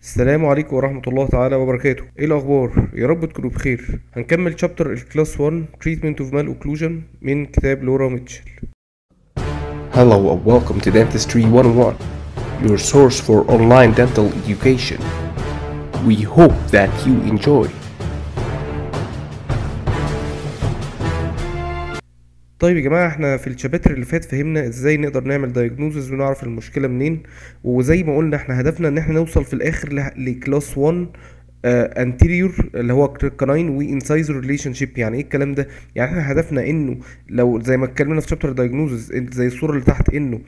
السلام عليكم ورحمة الله تعالى وبركاته ايه الاخبار يا رب تكونوا بخير هنكمل شابتر الكلاس 1 Treatment of Malocclusion من كتاب لورا ميتشل Hello and welcome to Dentistry 101, your source for online dental education. We hope that you enjoy. طيب يا جماعة احنا في الشابتر اللي فات فهمنا ازاي نقدر نعمل دايجنوزز ونعرف المشكلة منين وزي ما قلنا احنا هدفنا ان احنا نوصل في الاخر له- لكلاس 1 انتيريور اللي هو كاناين وانسايزر ريليشن شيب يعني ايه الكلام ده يعني احنا هدفنا انه لو زي ما اتكلمنا في شابتر دايجنوزز زي الصوره اللي تحت انه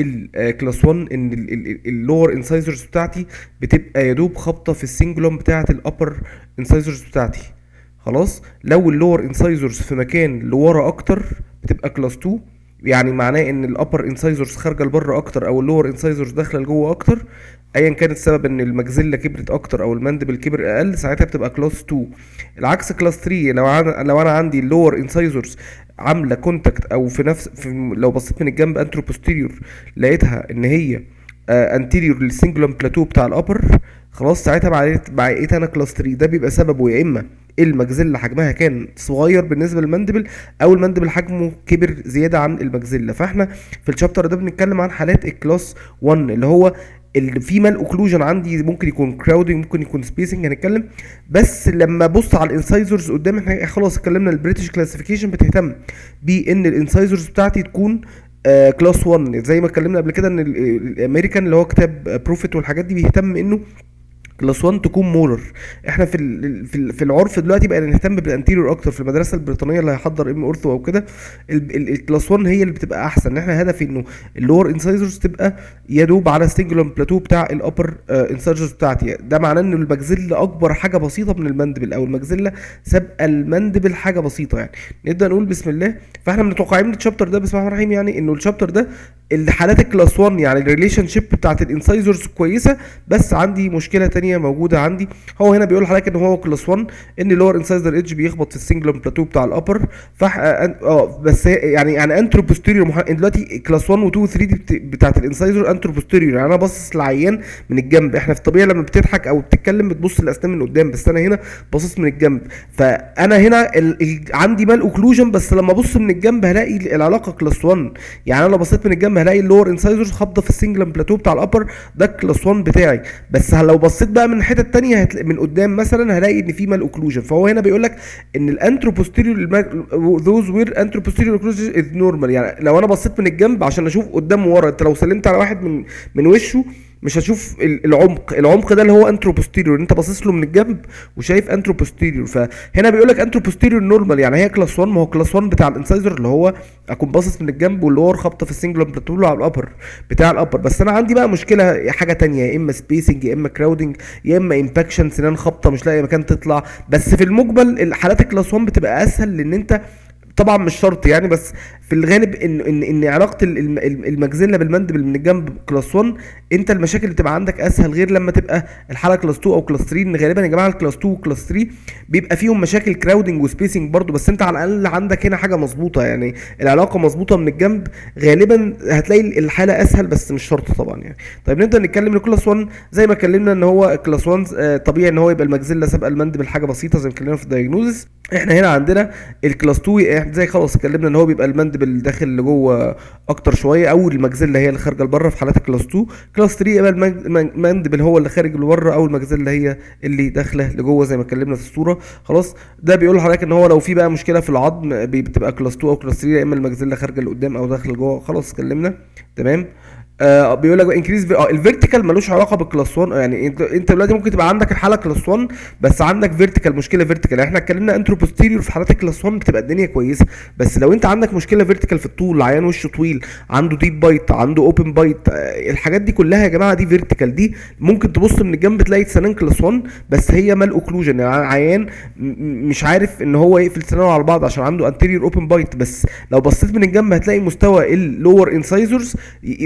الكلاس 1 ان اللور انسايزرز بتاعتي بتبقى يا دوب خابطه في السنجلوم بتاعه الابر انسايزرز بتاعتي خلاص لو اللور انسايزرز في مكان لورا اكتر بتبقى كلاس 2 يعني معناه ان الابر انسايزرز خارجه لبره اكتر او اللور انسايزرز داخله لجوه اكتر ايا كان السبب ان المجزله كبرت اكتر او المندبل كبر اقل ساعتها بتبقى كلاس 2 العكس كلاس 3 لو انا لو انا عندي اللور انسايزرز عامله كونتاكت او في نفس في لو بصيت من الجنب انترو بوستيريور لقيتها ان هي انتيريور للسنجلوم بلاتو بتاع الابر خلاص ساعتها بقيت بقيت انا كلاس 3 ده بيبقى سببه يا اما المجزله حجمها كان صغير بالنسبه للمندبل او المندبل حجمه كبر زياده عن المجزله فاحنا في الشابتر ده بنتكلم عن حالات الكلاس 1 اللي هو اللي في مال اوكلوجن عندي ممكن يكون كراودنج ممكن يكون سبيسنج هنتكلم بس لما ابص على الانسايزرز قدام احنا خلاص اتكلمنا البريتش كلاسيفيكيشن بتهتم بان الانسايزرز بتاعتي تكون كلاس 1 زي ما اتكلمنا قبل كده ان ال- ال- الامريكان اللي هو كتاب بروفيت والحاجات دي بيهتم انه كلاس 1 تكون مولر احنا في ال في, ال في العرف دلوقتي بقى نهتم بالانتيريور اكتر في المدرسه البريطانيه اللي هيحضر ام اورثو او كده ال- ال- الكلاس 1 هي اللي بتبقى احسن احنا هدفي انه اللور انسايزرز تبقى يا دوب على ستينجلوم بلاتو بتاع الابر انسايزرز بتاعتي ده معناه ان المجزله اكبر حاجه بسيطه من المندبل او المجزله سابقه المندبل حاجه بسيطه يعني نبدا نقول بسم الله فاحنا متوقعين من الشابتر ده بسم الله الرحمن الرحيم يعني انه الشابتر ده الحالات الكلاس 1 يعني الريليشن شيب بتاعت الانسايزرز كويسه بس عندي مشكله تانية موجوده عندي هو هنا بيقول لحضرتك ان هو كلاس 1 ان اللور انسايزر ايدج بيخبط في السنجلوم بلاتو بتاع الابر فح اه آه، بس هي- يعني يعني انترو بوستيريور مح... دلوقتي كلاس 1 و2 و3 دي بت... بتاعت الانسايزر انترو بوستيريور يعني انا باصص للعيان من الجنب احنا في الطبيعي لما بتضحك او بتتكلم بتبص للاسنان من قدام بس انا هنا باصص من الجنب فانا هنا ال... ال... عندي مال اوكلوجن بس لما ابص من الجنب هلاقي العلاقه كلاس 1 يعني انا لو بصيت من الجنب هلاقي اللور انسايزرز خابطه في السنجلم بلاتو بتاع الابر ده كلاس 1 بتاعي بس لو بصيت بقى من الحته الثانيه هتلاقي من قدام مثلا هلاقي ان في مال اوكلوجن فهو هنا بيقول لك ان الانترو بوستيريور ذوز وير انترو بوستيريور اوكلوجن از نورمال يعني لو انا بصيت من الجنب عشان اشوف قدام وورا انت لو سلمت على واحد من من وشه مش هتشوف ال- العمق العمق ده اللي هو انترو بوستيريور انت باصص له من الجنب وشايف انترو بوستيريور فهنا بيقول لك انترو بوستيريور نورمال يعني هي كلاس 1 ما هو كلاس 1 بتاع الانسايزر اللي هو اكون باصص من الجنب واللي هو خبطه في السنجلوم بلاتو على الابر بتاع الابر بس انا عندي بقى مشكله حاجه تانية يا اما سبيسنج يا اما كراودنج يا اما امباكشن سنان خبطه مش لاقي مكان تطلع بس في المجمل الحالات الكلاس 1 بتبقى اسهل لان انت طبعا مش شرط يعني بس في الغالب ان ان ان علاقه ال- الم- الم- المجزله بالمندبل من الجنب كلاس 1 انت المشاكل اللي بتبقى عندك اسهل غير لما تبقى الحاله كلاس 2 او كلاس 3 ان غالبا يا جماعه الكلاس 2 وكلاس 3 بيبقى فيهم مشاكل كراودنج وسبيسنج برضو بس انت على الاقل عندك هنا حاجه مظبوطه يعني العلاقه مظبوطه من الجنب غالبا هتلاقي الحاله اسهل بس مش شرط طبعا يعني طيب نبدا نتكلم كلاس 1 زي ما اتكلمنا ان هو كلاس 1 آه، طبيعي ان هو يبقى المجزله سابقه المندبل حاجه بسيطه زي ما اتكلمنا في الدايجنوزس احنا هنا عندنا الكلاس 2 احنا زي خلاص اتكلمنا ان هو بيبقى المندبل داخل لجوه اكتر شويه او المجزله هي اللي خارجه لبره في حالات الكلاس 2 كلاس 3 يبقى المج- المن- المندبل هو اللي خارج لبره او المجزله هي اللي داخله لجوه زي ما اتكلمنا في الصوره خلاص ده بيقول لحضرتك ان هو لو في بقى مشكله في العظم بي- بتبقى كلاس 2 او كلاس 3 يا اما المجزله خارجه لقدام او داخله لجوه خلاص اتكلمنا تمام آه بيقول لك انكريز اه الفيرتيكال ملوش علاقه بالكلاس 1 يعني انت انت دلوقتي ممكن تبقى عندك الحاله كلاس 1 بس عندك فيرتيكال مشكله فيرتيكال احنا اتكلمنا انترو بوستيريور في حالات الكلاس 1 بتبقى الدنيا كويسه بس لو انت عندك مشكله فيرتيكال في الطول عيان وشه طويل عنده ديب بايت عنده اوبن بايت آه الحاجات دي كلها يا جماعه دي فيرتيكال دي ممكن تبص من الجنب تلاقي سنان كلاس 1 بس هي مال اوكلوجن يعني عيان م- م- مش عارف ان هو يقفل سنانه على بعض عشان عنده انتيريور اوبن بايت بس لو بصيت من الجنب هتلاقي مستوى اللور انسايزرز في نفس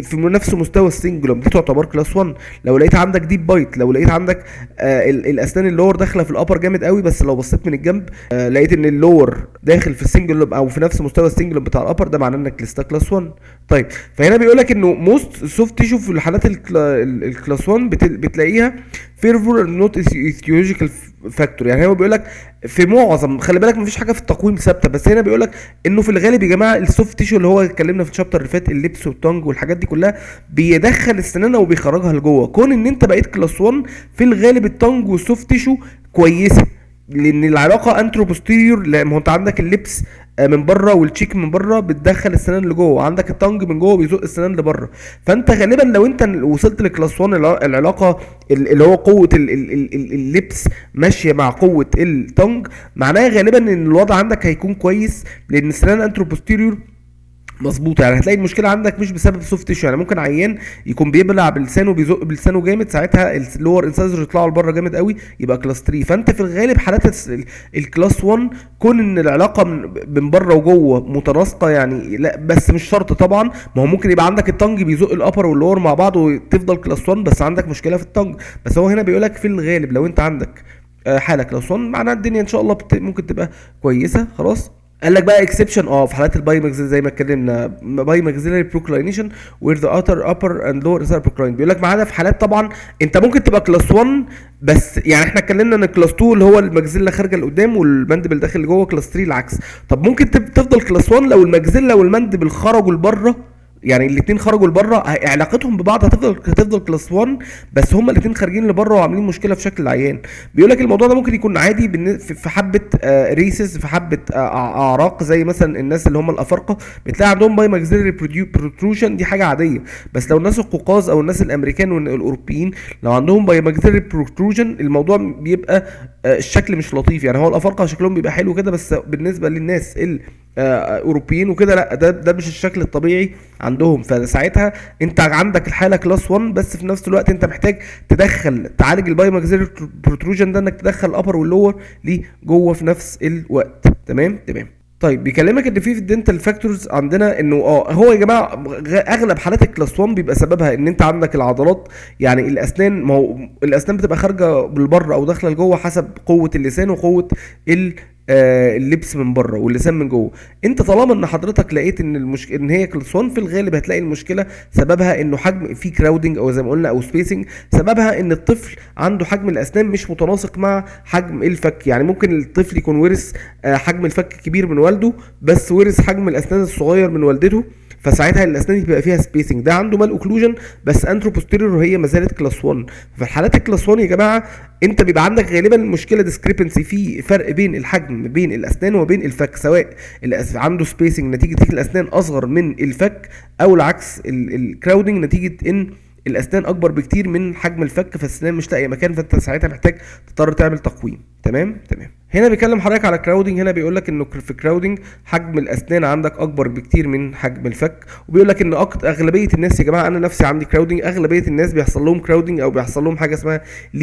نفس مستوى السنجلوم دي تعتبر كلاس 1 لو لقيت عندك ديب بايت لو لقيت عندك آه ال- الاسنان اللور داخله في الابر جامد قوي بس لو بصيت من الجنب آه لقيت ان اللور داخل في السنجلوم او في نفس مستوى السنجلوم بتاع الابر ده معناه انك لسه كلاس 1 طيب فهنا بيقول لك انه موست سوفت تيشو في الحالات الكلا- ال- الكلاس 1 بت- بتلاقيها فيرفور نوت ايثيولوجيكال فاكتور يعني هو بيقول لك في معظم خلي بالك مفيش حاجه في التقويم ثابته بس هنا بيقول لك انه في الغالب يا جماعه السوفت تيشو اللي هو اتكلمنا في الشابتر اللي فات اللبس والتونج والحاجات دي كلها بيدخل السنانه وبيخرجها لجوه كون ان انت بقيت كلاس 1 في الغالب التونج والسوفت تيشو كويسه لان العلاقه انترو بوستيريور ما هو انت عندك اللبس آه، من بره والتشيك من بره بتدخل السنان لجوه عندك التانج من جوه بيزق السنان لبره فانت غالبا لو انت وصلت لكلاس 1 الع- العلاقه ال- اللي هو قوه ال- ال- ال- ال- اللبس ماشيه مع قوه التانج معناها غالبا ان الوضع عندك هيكون كويس لان السنان انترو بوستيريور مظبوط يعني هتلاقي المشكله عندك مش بسبب سوفت تيشو يعني ممكن عيان يكون بيبلع بلسانه بيزق بلسانه جامد ساعتها اللور انسايزر يطلعوا لبره جامد قوي يبقى كلاس 3 فانت في الغالب حالات الس- ال- الكلاس 1 كون ان العلاقه من من بره وجوه متناسقه يعني لا بس مش شرط طبعا ما هو ممكن يبقى عندك التانج بيزق الابر واللور مع بعض وتفضل كلاس 1 بس عندك مشكله في التانج بس هو هنا بيقول لك في الغالب لو انت عندك آه، حاله كلاس 1 معناها الدنيا ان شاء الله بت... ممكن تبقى كويسه خلاص قال لك بقى اكسبشن اه في حالات الباي ماكسيل زي ما اتكلمنا باي ماكسيلاري بروكلاينيشن وير ذا اتر ابر اند لور انسر بروكلاين بيقول لك ما عدا في حالات طبعا انت ممكن تبقى كلاس 1 بس يعني احنا اتكلمنا ان كلاس 2 اللي هو الماكسيلا خارجه لقدام والمندبل داخل لجوه كلاس 3 العكس طب ممكن تب- تفضل كلاس 1 لو الماكسيلا والمندبل خرجوا لبره يعني الاثنين خرجوا لبره علاقتهم ببعض هتفضل هتفضل كلاس 1 بس هما الاثنين خارجين لبره وعاملين مشكله في شكل العيان بيقول لك الموضوع ده ممكن يكون عادي بالن- في في حبه آه، ريسز في حبه آه، أع- اعراق زي مثلا الناس اللي هم الافارقه بتلاقي عندهم باي ماكسيلري بروتروشن دي حاجه عاديه بس لو الناس القوقاز او الناس الامريكان والاوروبيين لو عندهم باي ماكسيلري بروتروجن الموضوع بيبقى آه، الشكل مش لطيف يعني هو الافارقه شكلهم بيبقى حلو كده بس بالنسبه للناس ال آه، اوروبيين وكده لا ده ده مش الشكل الطبيعي عندهم فساعتها انت عندك الحاله كلاس 1 بس في نفس الوقت انت محتاج تدخل تعالج الباي ماكسيلري بروتروجن ده انك تدخل الابر واللور ليه جوه في نفس الوقت تمام تمام طيب بيكلمك ان في في الدنتال فاكتورز عندنا انه اه هو يا جماعه غ- اغلب حالات الكلاس 1 بيبقى سببها ان انت عندك العضلات يعني الاسنان ما هو الاسنان بتبقى خارجه بالبره او داخله لجوه حسب قوه اللسان وقوه ال آه، اللبس من بره واللسان من جوه انت طالما ان حضرتك لقيت ان المش... ان هي كلاس 1 في الغالب هتلاقي المشكله سببها انه حجم في كراودنج او زي ما قلنا او سبيسنج سببها ان الطفل عنده حجم الاسنان مش متناسق مع حجم الفك يعني ممكن الطفل يكون ورث آه، حجم الفك كبير من والده بس ورث حجم الاسنان الصغير من والدته فساعتها الاسنان بيبقى فيها سبيسنج ده عنده مال اوكلوجن بس انترو بوستيريور هي ما زالت كلاس 1 في الحالات الكلاس 1 يا جماعه انت بيبقى عندك غالبا المشكله ديسكريبنسي في فرق بين الحجم بين الاسنان وبين الفك سواء الأس... عنده سبيسنج نتيجه ان الاسنان اصغر من الفك او العكس الكراودنج نتيجه ان الاسنان اكبر بكتير من حجم الفك فالسنان مش لاقيه مكان فانت ساعتها محتاج تضطر تعمل تقويم تمام تمام هنا بيكلم حضرتك على كراودنج هنا بيقول لك انه في كراودنج حجم الاسنان عندك اكبر بكتير من حجم الفك وبيقول لك ان أكتر اغلبيه الناس يا جماعه انا نفسي عندي كراودنج اغلبيه الناس بيحصل لهم كراودنج او بيحصل لهم حاجه اسمها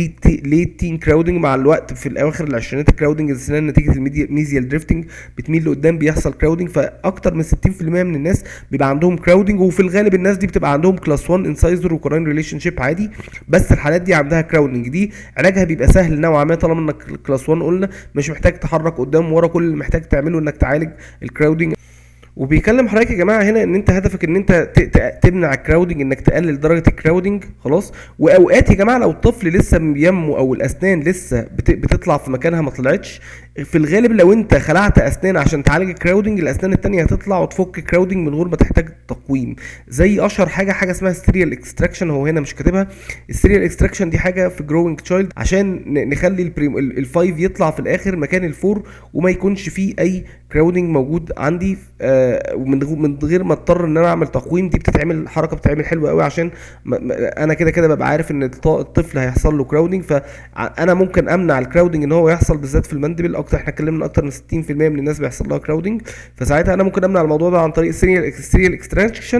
ليت تين كراودنج مع الوقت في الاواخر العشرينات الكراودنج السنان نتيجه الميزيال دريفتنج بتميل لقدام بيحصل كراودنج فاكتر من 60% من الناس بيبقى عندهم كراودنج وفي الغالب الناس دي بتبقى عندهم كلاس 1 انسايزر وكوراين ريليشن شيب عادي بس الحالات دي عندها كراودنج دي علاجها بيبقى سهل نوعا ما طالما انك كلاس 1 قلنا مش محتاج تحرك قدام ورا كل اللي محتاج تعمله انك تعالج الكراودنج وبيكلم حضرتك يا جماعه هنا ان انت هدفك ان انت ت- ت- تمنع الكراودنج انك تقلل درجه الكراودنج خلاص واوقات يا جماعه لو الطفل لسه بينمو او الاسنان لسه بت- بتطلع في مكانها ما طلعتش في الغالب لو انت خلعت اسنان عشان تعالج الكراودنج الاسنان التانية هتطلع وتفك الكراودنج من غير ما تحتاج تقويم زي اشهر حاجه حاجه اسمها ستيريال اكستراكشن هو هنا مش كاتبها الستيريال اكستراكشن دي حاجه في جروينج تشايلد عشان ن- نخلي البريم ال- الفايف يطلع في الاخر مكان الفور وما يكونش فيه اي كراودنج موجود عندي آه ومن غ- من غير ما اضطر ان انا اعمل تقويم دي بتتعمل حركه بتتعمل حلوه قوي عشان ما ما انا كده كده ببقى عارف ان الط- الطفل هيحصل له كراودنج فانا ممكن امنع الكراودنج ان هو يحصل بالذات في المندبل اكتر احنا اتكلمنا اكتر من 60% من الناس بيحصل لها كراودنج فساعتها انا ممكن امنع الموضوع ده عن طريق السيريال السيريال اكستراكشن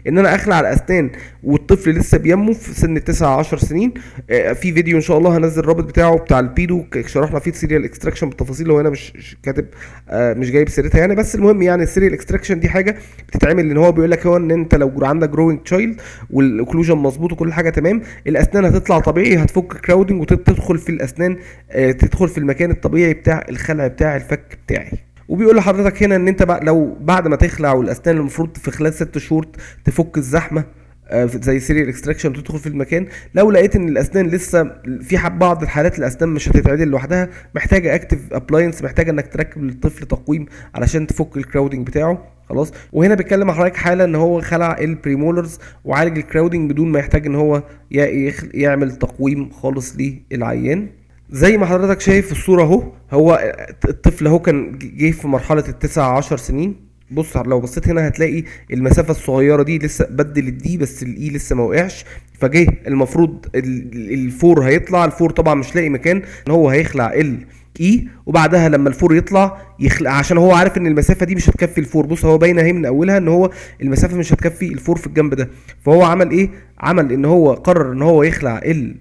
ان انا اخلع الاسنان والطفل لسه بينمو في سن 9 10 سنين آه، في فيديو ان شاء الله هنزل الرابط بتاعه بتاع البيدو ك- شرحنا فيه السيريال اكستراكشن بالتفاصيل هو هنا مش مش كاتب آه، مش جايب سيرتها يعني بس المهم يعني السيريال اكستراكشن دي حاجه بتتعمل ان هو بيقول لك هو ان انت لو عندك جروينج تشايلد والاوكلوجن مظبوط وكل حاجه تمام الاسنان هتطلع طبيعي هتفك كراودنج وتدخل في الاسنان آه، تدخل في المكان الطبيعي بتاع الخلع بتاع الفك بتاعي وبيقول لحضرتك هنا ان انت بقى لو بعد ما تخلع والاسنان المفروض في خلال ست شهور تفك الزحمه آه، زي سيريال اكستراكشن وتدخل في المكان لو لقيت ان الاسنان لسه في ح- بعض الحالات الاسنان مش هتتعدل لوحدها محتاجه اكتف ابلاينس محتاجه انك تركب للطفل تقويم علشان تفك الكراودنج بتاعه خلاص وهنا بيتكلم مع حضرتك حاله ان هو خلع البريمولرز وعالج الكراودنج بدون ما يحتاج ان هو ي- يخ- يعمل تقويم خالص للعيان زي ما حضرتك شايف في الصورة اهو هو الطفل اهو كان جه في مرحلة التسع عشر سنين بص لو بصيت هنا هتلاقي المسافة الصغيرة دي لسه بدل الدي بس الاي لسه ما وقعش فجه المفروض ال- الفور هيطلع الفور طبعا مش لاقي مكان ان هو هيخلع ال اي وبعدها لما الفور يطلع يخلع عشان هو عارف ان المسافه دي مش هتكفي الفور بص هو باينه اهي من اولها ان هو المسافه مش هتكفي الفور في الجنب ده فهو عمل ايه عمل ان هو قرر ان هو يخلع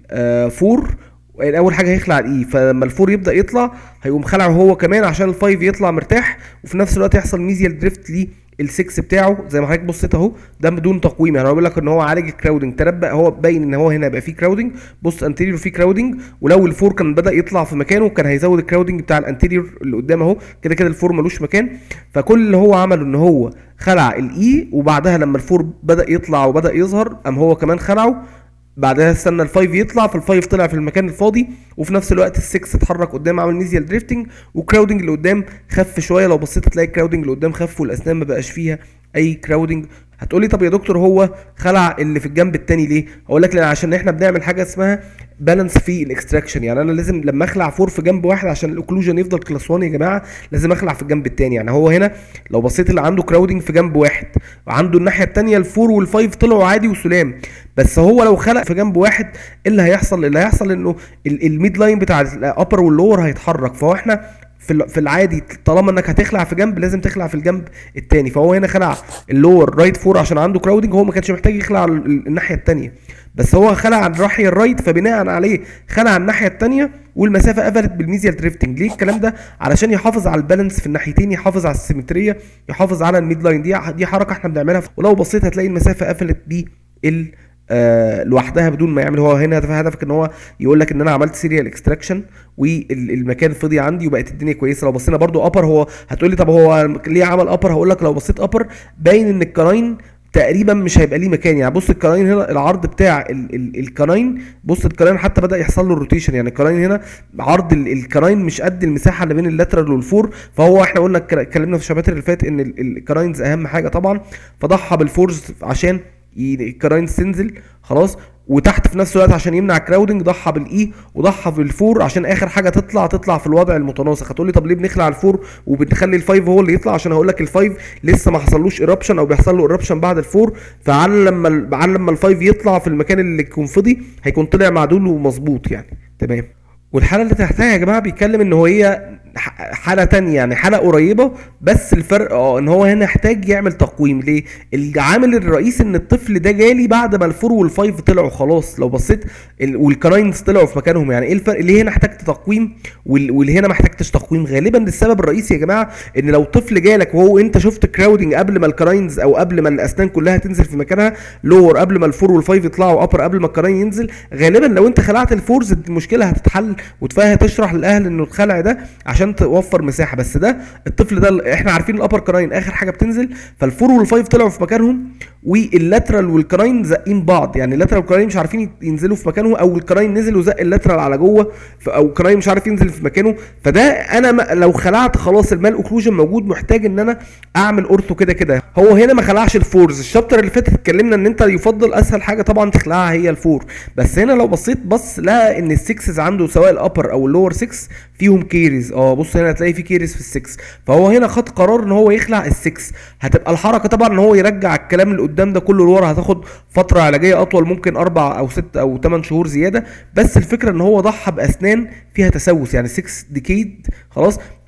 الفور اول حاجه هيخلع الاي فلما الفور يبدا يطلع هيقوم خلعه هو كمان عشان الفايف يطلع مرتاح وفي نفس الوقت يحصل ميزيال دريفت ليه ال6 بتاعه زي ما حضرتك بصيت اهو ده بدون تقويم يعني هو بيقول لك ان هو عالج الكراودنج تنبأ هو باين ان هو هنا بقى فيه كراودنج بص انتيريور فيه كراودنج ولو الفور كان بدا يطلع في مكانه كان هيزود الكراودنج بتاع الانتيريور اللي قدام اهو كده كده الفور ملوش مكان فكل اللي هو عمله ان هو خلع الاي وبعدها لما الفور بدا يطلع وبدا يظهر قام هو كمان خلعه بعدها استنى الفايف يطلع فالفايف طلع في المكان الفاضي وفي نفس الوقت السكس اتحرك قدام عمل ميزيال دريفتنج وكراودنج اللي قدام خف شويه لو بصيت هتلاقي الكراودنج اللي قدام خف والاسنان ما بقاش فيها اي كراودنج هتقولي طب يا دكتور هو خلع اللي في الجنب التاني ليه هقول لك لان عشان احنا بنعمل حاجه اسمها بالانس في الاكستراكشن يعني انا لازم لما اخلع فور في جنب واحد عشان الاوكلوجن يفضل كلاس 1 يا جماعه لازم اخلع في الجنب التاني يعني هو هنا لو بصيت اللي عنده كراودنج في جنب واحد وعنده الناحيه التانيه الفور والفايف طلعوا عادي وسلام بس هو لو خلق في جنب واحد ايه اللي هيحصل اللي هيحصل انه ال- الميد لاين بتاع الابر واللور هيتحرك فهو احنا في ال- في العادي طالما انك هتخلع في جنب لازم تخلع في الجنب التاني فهو هنا خلع اللور رايت فور عشان عنده كراودنج هو ما كانش محتاج يخلع ال- ال- الناحيه التانيه بس هو خلع عن الناحيه الرايت فبناء عليه خلع الناحيه التانيه والمسافه قفلت بالميزيال دريفتنج ليه الكلام ده علشان يحافظ على البالانس في الناحيتين يحافظ على السيمتريه يحافظ على الميد لاين دي دي حركه احنا بنعملها ولو بصيت هتلاقي المسافه قفلت بال آه لوحدها بدون ما يعمل هو هنا هدف هدفك ان هو يقول لك ان انا عملت سيريال اكستراكشن والمكان فضي عندي وبقت الدنيا كويسه لو بصينا برضو ابر هو هتقول لي طب هو ليه عمل ابر هقول لك لو بصيت ابر باين ان الكراين تقريبا مش هيبقى ليه مكان يعني بص الكراين هنا العرض بتاع ال ال الكراين بص الكراين حتى بدا يحصل له الروتيشن يعني الكراين هنا عرض ال- الكراين مش قد المساحه اللي بين اللاترال والفور فهو احنا قلنا اتك- اتكلمنا في الشباتر اللي فات ان ال- الكراينز اهم حاجه طبعا فضحى بالفورز عشان ي- الكراينز تنزل خلاص وتحت في نفس الوقت عشان يمنع كراودنج ضحى بالاي وضحى بالفور عشان اخر حاجه تطلع تطلع في الوضع المتناسق هتقول لي طب ليه بنخلع الفور وبنخلي الفايف هو اللي يطلع عشان هقول لك الفايف لسه ما حصلوش ايربشن او بيحصل له ايربشن بعد الفور فعلى لما ال- على لما الفايف يطلع في المكان اللي يكون فضي هيكون طلع معدول ومظبوط يعني تمام والحاله اللي تحتها يا جماعه بيتكلم ان هي ح- حاله تانية يعني حاله قريبه بس الفرق اه ان هو هنا احتاج يعمل تقويم ليه العامل الرئيسي ان الطفل ده جالي بعد ما الفور والفايف طلعوا خلاص لو بصيت ال- والكراينز طلعوا في مكانهم يعني ايه الفرق ليه هنا احتجت تقويم وال- واللي هنا ما احتجتش تقويم غالبا السبب الرئيسي يا جماعه ان لو طفل جالك وهو انت شفت كراودنج قبل ما الكراينز او قبل ما الاسنان كلها تنزل في مكانها لور قبل ما الفور والفايف يطلعوا ابر قبل ما الكراين ينزل غالبا لو انت خلعت الفورز المشكله هتتحل وتفهم تشرح للاهل انه الخلع ده عشان توفر مساحه بس ده الطفل ده احنا عارفين الابر كراين اخر حاجه بتنزل فالفور والفايف طلعوا في مكانهم واللاترال والكراين زقين بعض يعني اللاترال والكراين مش عارفين ينزلوا في مكانهم او الكراين نزل وزق اللاترال على جوه ف- او الكراين مش عارف ينزل في مكانه فده انا ما لو خلعت خلاص المال اوكلوجن موجود محتاج ان انا اعمل اورثو كده كده هو هنا ما خلعش الفورز الشابتر اللي فات اتكلمنا ان انت يفضل اسهل حاجه طبعا تخلعها هي الفور بس هنا لو بصيت بص لقى ان السكسز عنده سواء الابر او اللور 6 فيهم كيريز اه بص هنا هتلاقي في كيريز في السكس فهو هنا خد قرار ان هو يخلع السكس هتبقى الحركه طبعا ان هو يرجع الكلام اللي قدام ده كله لورا هتاخد فتره علاجيه اطول ممكن اربع او ست او 8 شهور زياده بس الفكره ان هو ضحى باسنان فيها تسوس يعني 6 ديكيد خلاص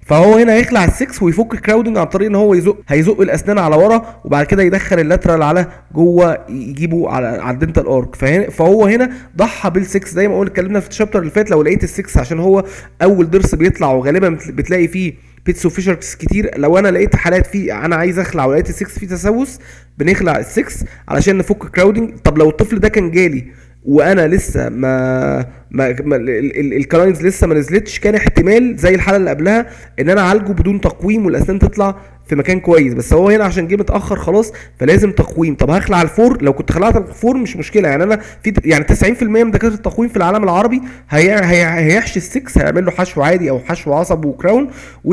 فهو هنا هيخلع السكس ويفك الكراودنج عن طريق ان هو يزق هيزق الاسنان على ورا وبعد كده يدخل اللاترال على جوه يجيبه على على الدنتال ارك فهنا فهو هنا ضحى بالسكس زي ما قلنا اتكلمنا في الشابتر اللي فات لو لقيت السكس عشان هو اول ضرس بيطلع وغالبا بت- بتلاقي فيه بيتس وفيشرز كتير لو انا لقيت حالات فيه انا عايز اخلع ولقيت السكس فيه تسوس بنخلع السكس علشان نفك كراودنج طب لو الطفل ده كان جالي وانا لسه ما ما, ما ال- ال- الكلاينز لسه ما نزلتش كان احتمال زي الحاله اللي قبلها ان انا اعالجه بدون تقويم والاسنان تطلع في مكان كويس بس هو هنا عشان جه متاخر خلاص فلازم تقويم طب هخلع الفور لو كنت خلعت الفور مش مشكله يعني انا في يعني 90% من دكاتره التقويم في العالم العربي هي هي هيحشي السكس هيعمل له حشو عادي او حشو عصب وكراون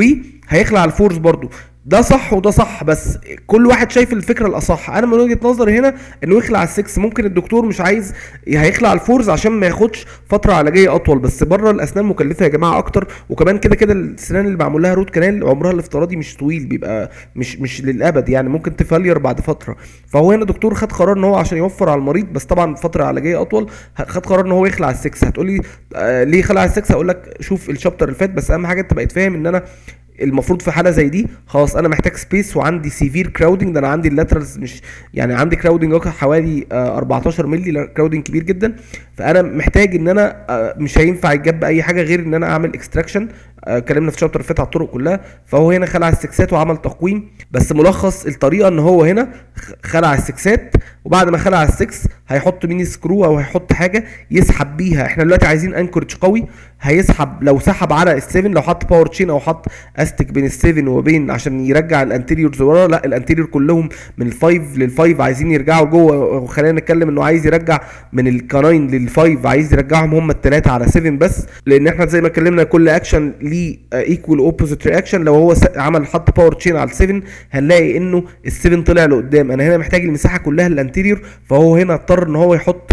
وهيخلع الفورز برضو ده صح وده صح بس كل واحد شايف الفكره الاصح انا من وجهه نظري هنا انه يخلع السكس ممكن الدكتور مش عايز هيخلع الفورز عشان ما ياخدش فتره علاجيه اطول بس بره الاسنان مكلفه يا جماعه اكتر وكمان كده كده السنان اللي معمول لها روت كانال عمرها الافتراضي مش طويل بيبقى مش مش للابد يعني ممكن تفلير بعد فتره فهو هنا الدكتور خد قرار ان هو عشان يوفر على المريض بس طبعا فتره علاجيه اطول خد قرار ان هو يخلع السكس هتقولي آه ليه خلع السكس هقول لك شوف الشابتر اللي فات بس اهم حاجه انت بقيت فاهم ان انا المفروض في حاله زي دي خلاص انا محتاج سبيس وعندي سيفير كراودنج ده انا عندي اللاترالز مش يعني عندي كراودنج حوالي آه، 14 مللي كراودنج كبير جدا فانا محتاج ان انا آه، مش هينفع يتجاب اي حاجه غير ان انا اعمل اكستراكشن اتكلمنا في الشابتر اللي فات على الطرق كلها فهو هنا خلع السكسات وعمل تقويم بس ملخص الطريقه ان هو هنا خ- خلع السكسات وبعد ما خلع السكس هيحط ميني سكرو او هيحط حاجه يسحب بيها احنا دلوقتي عايزين انكورج قوي هيسحب لو سحب على السيفن لو حط باور تشين او حط استك بين السيفن وبين عشان يرجع الانتيريورز ورا لا الانتيريور كلهم من الفايف للفايف عايزين يرجعوا جوه وخلينا نتكلم انه عايز يرجع من الكاناين للفايف عايز يرجعهم هم الثلاثه على 7 بس لان احنا زي ما اتكلمنا كل اكشن ليه ايكوال اوبوزيت رياكشن لو هو س- عمل حط باور تشين على ال7 هنلاقي انه ال7 طلع لقدام انا هنا محتاج المساحه كلها للانتيريور فهو هنا اضطر ان هو يحط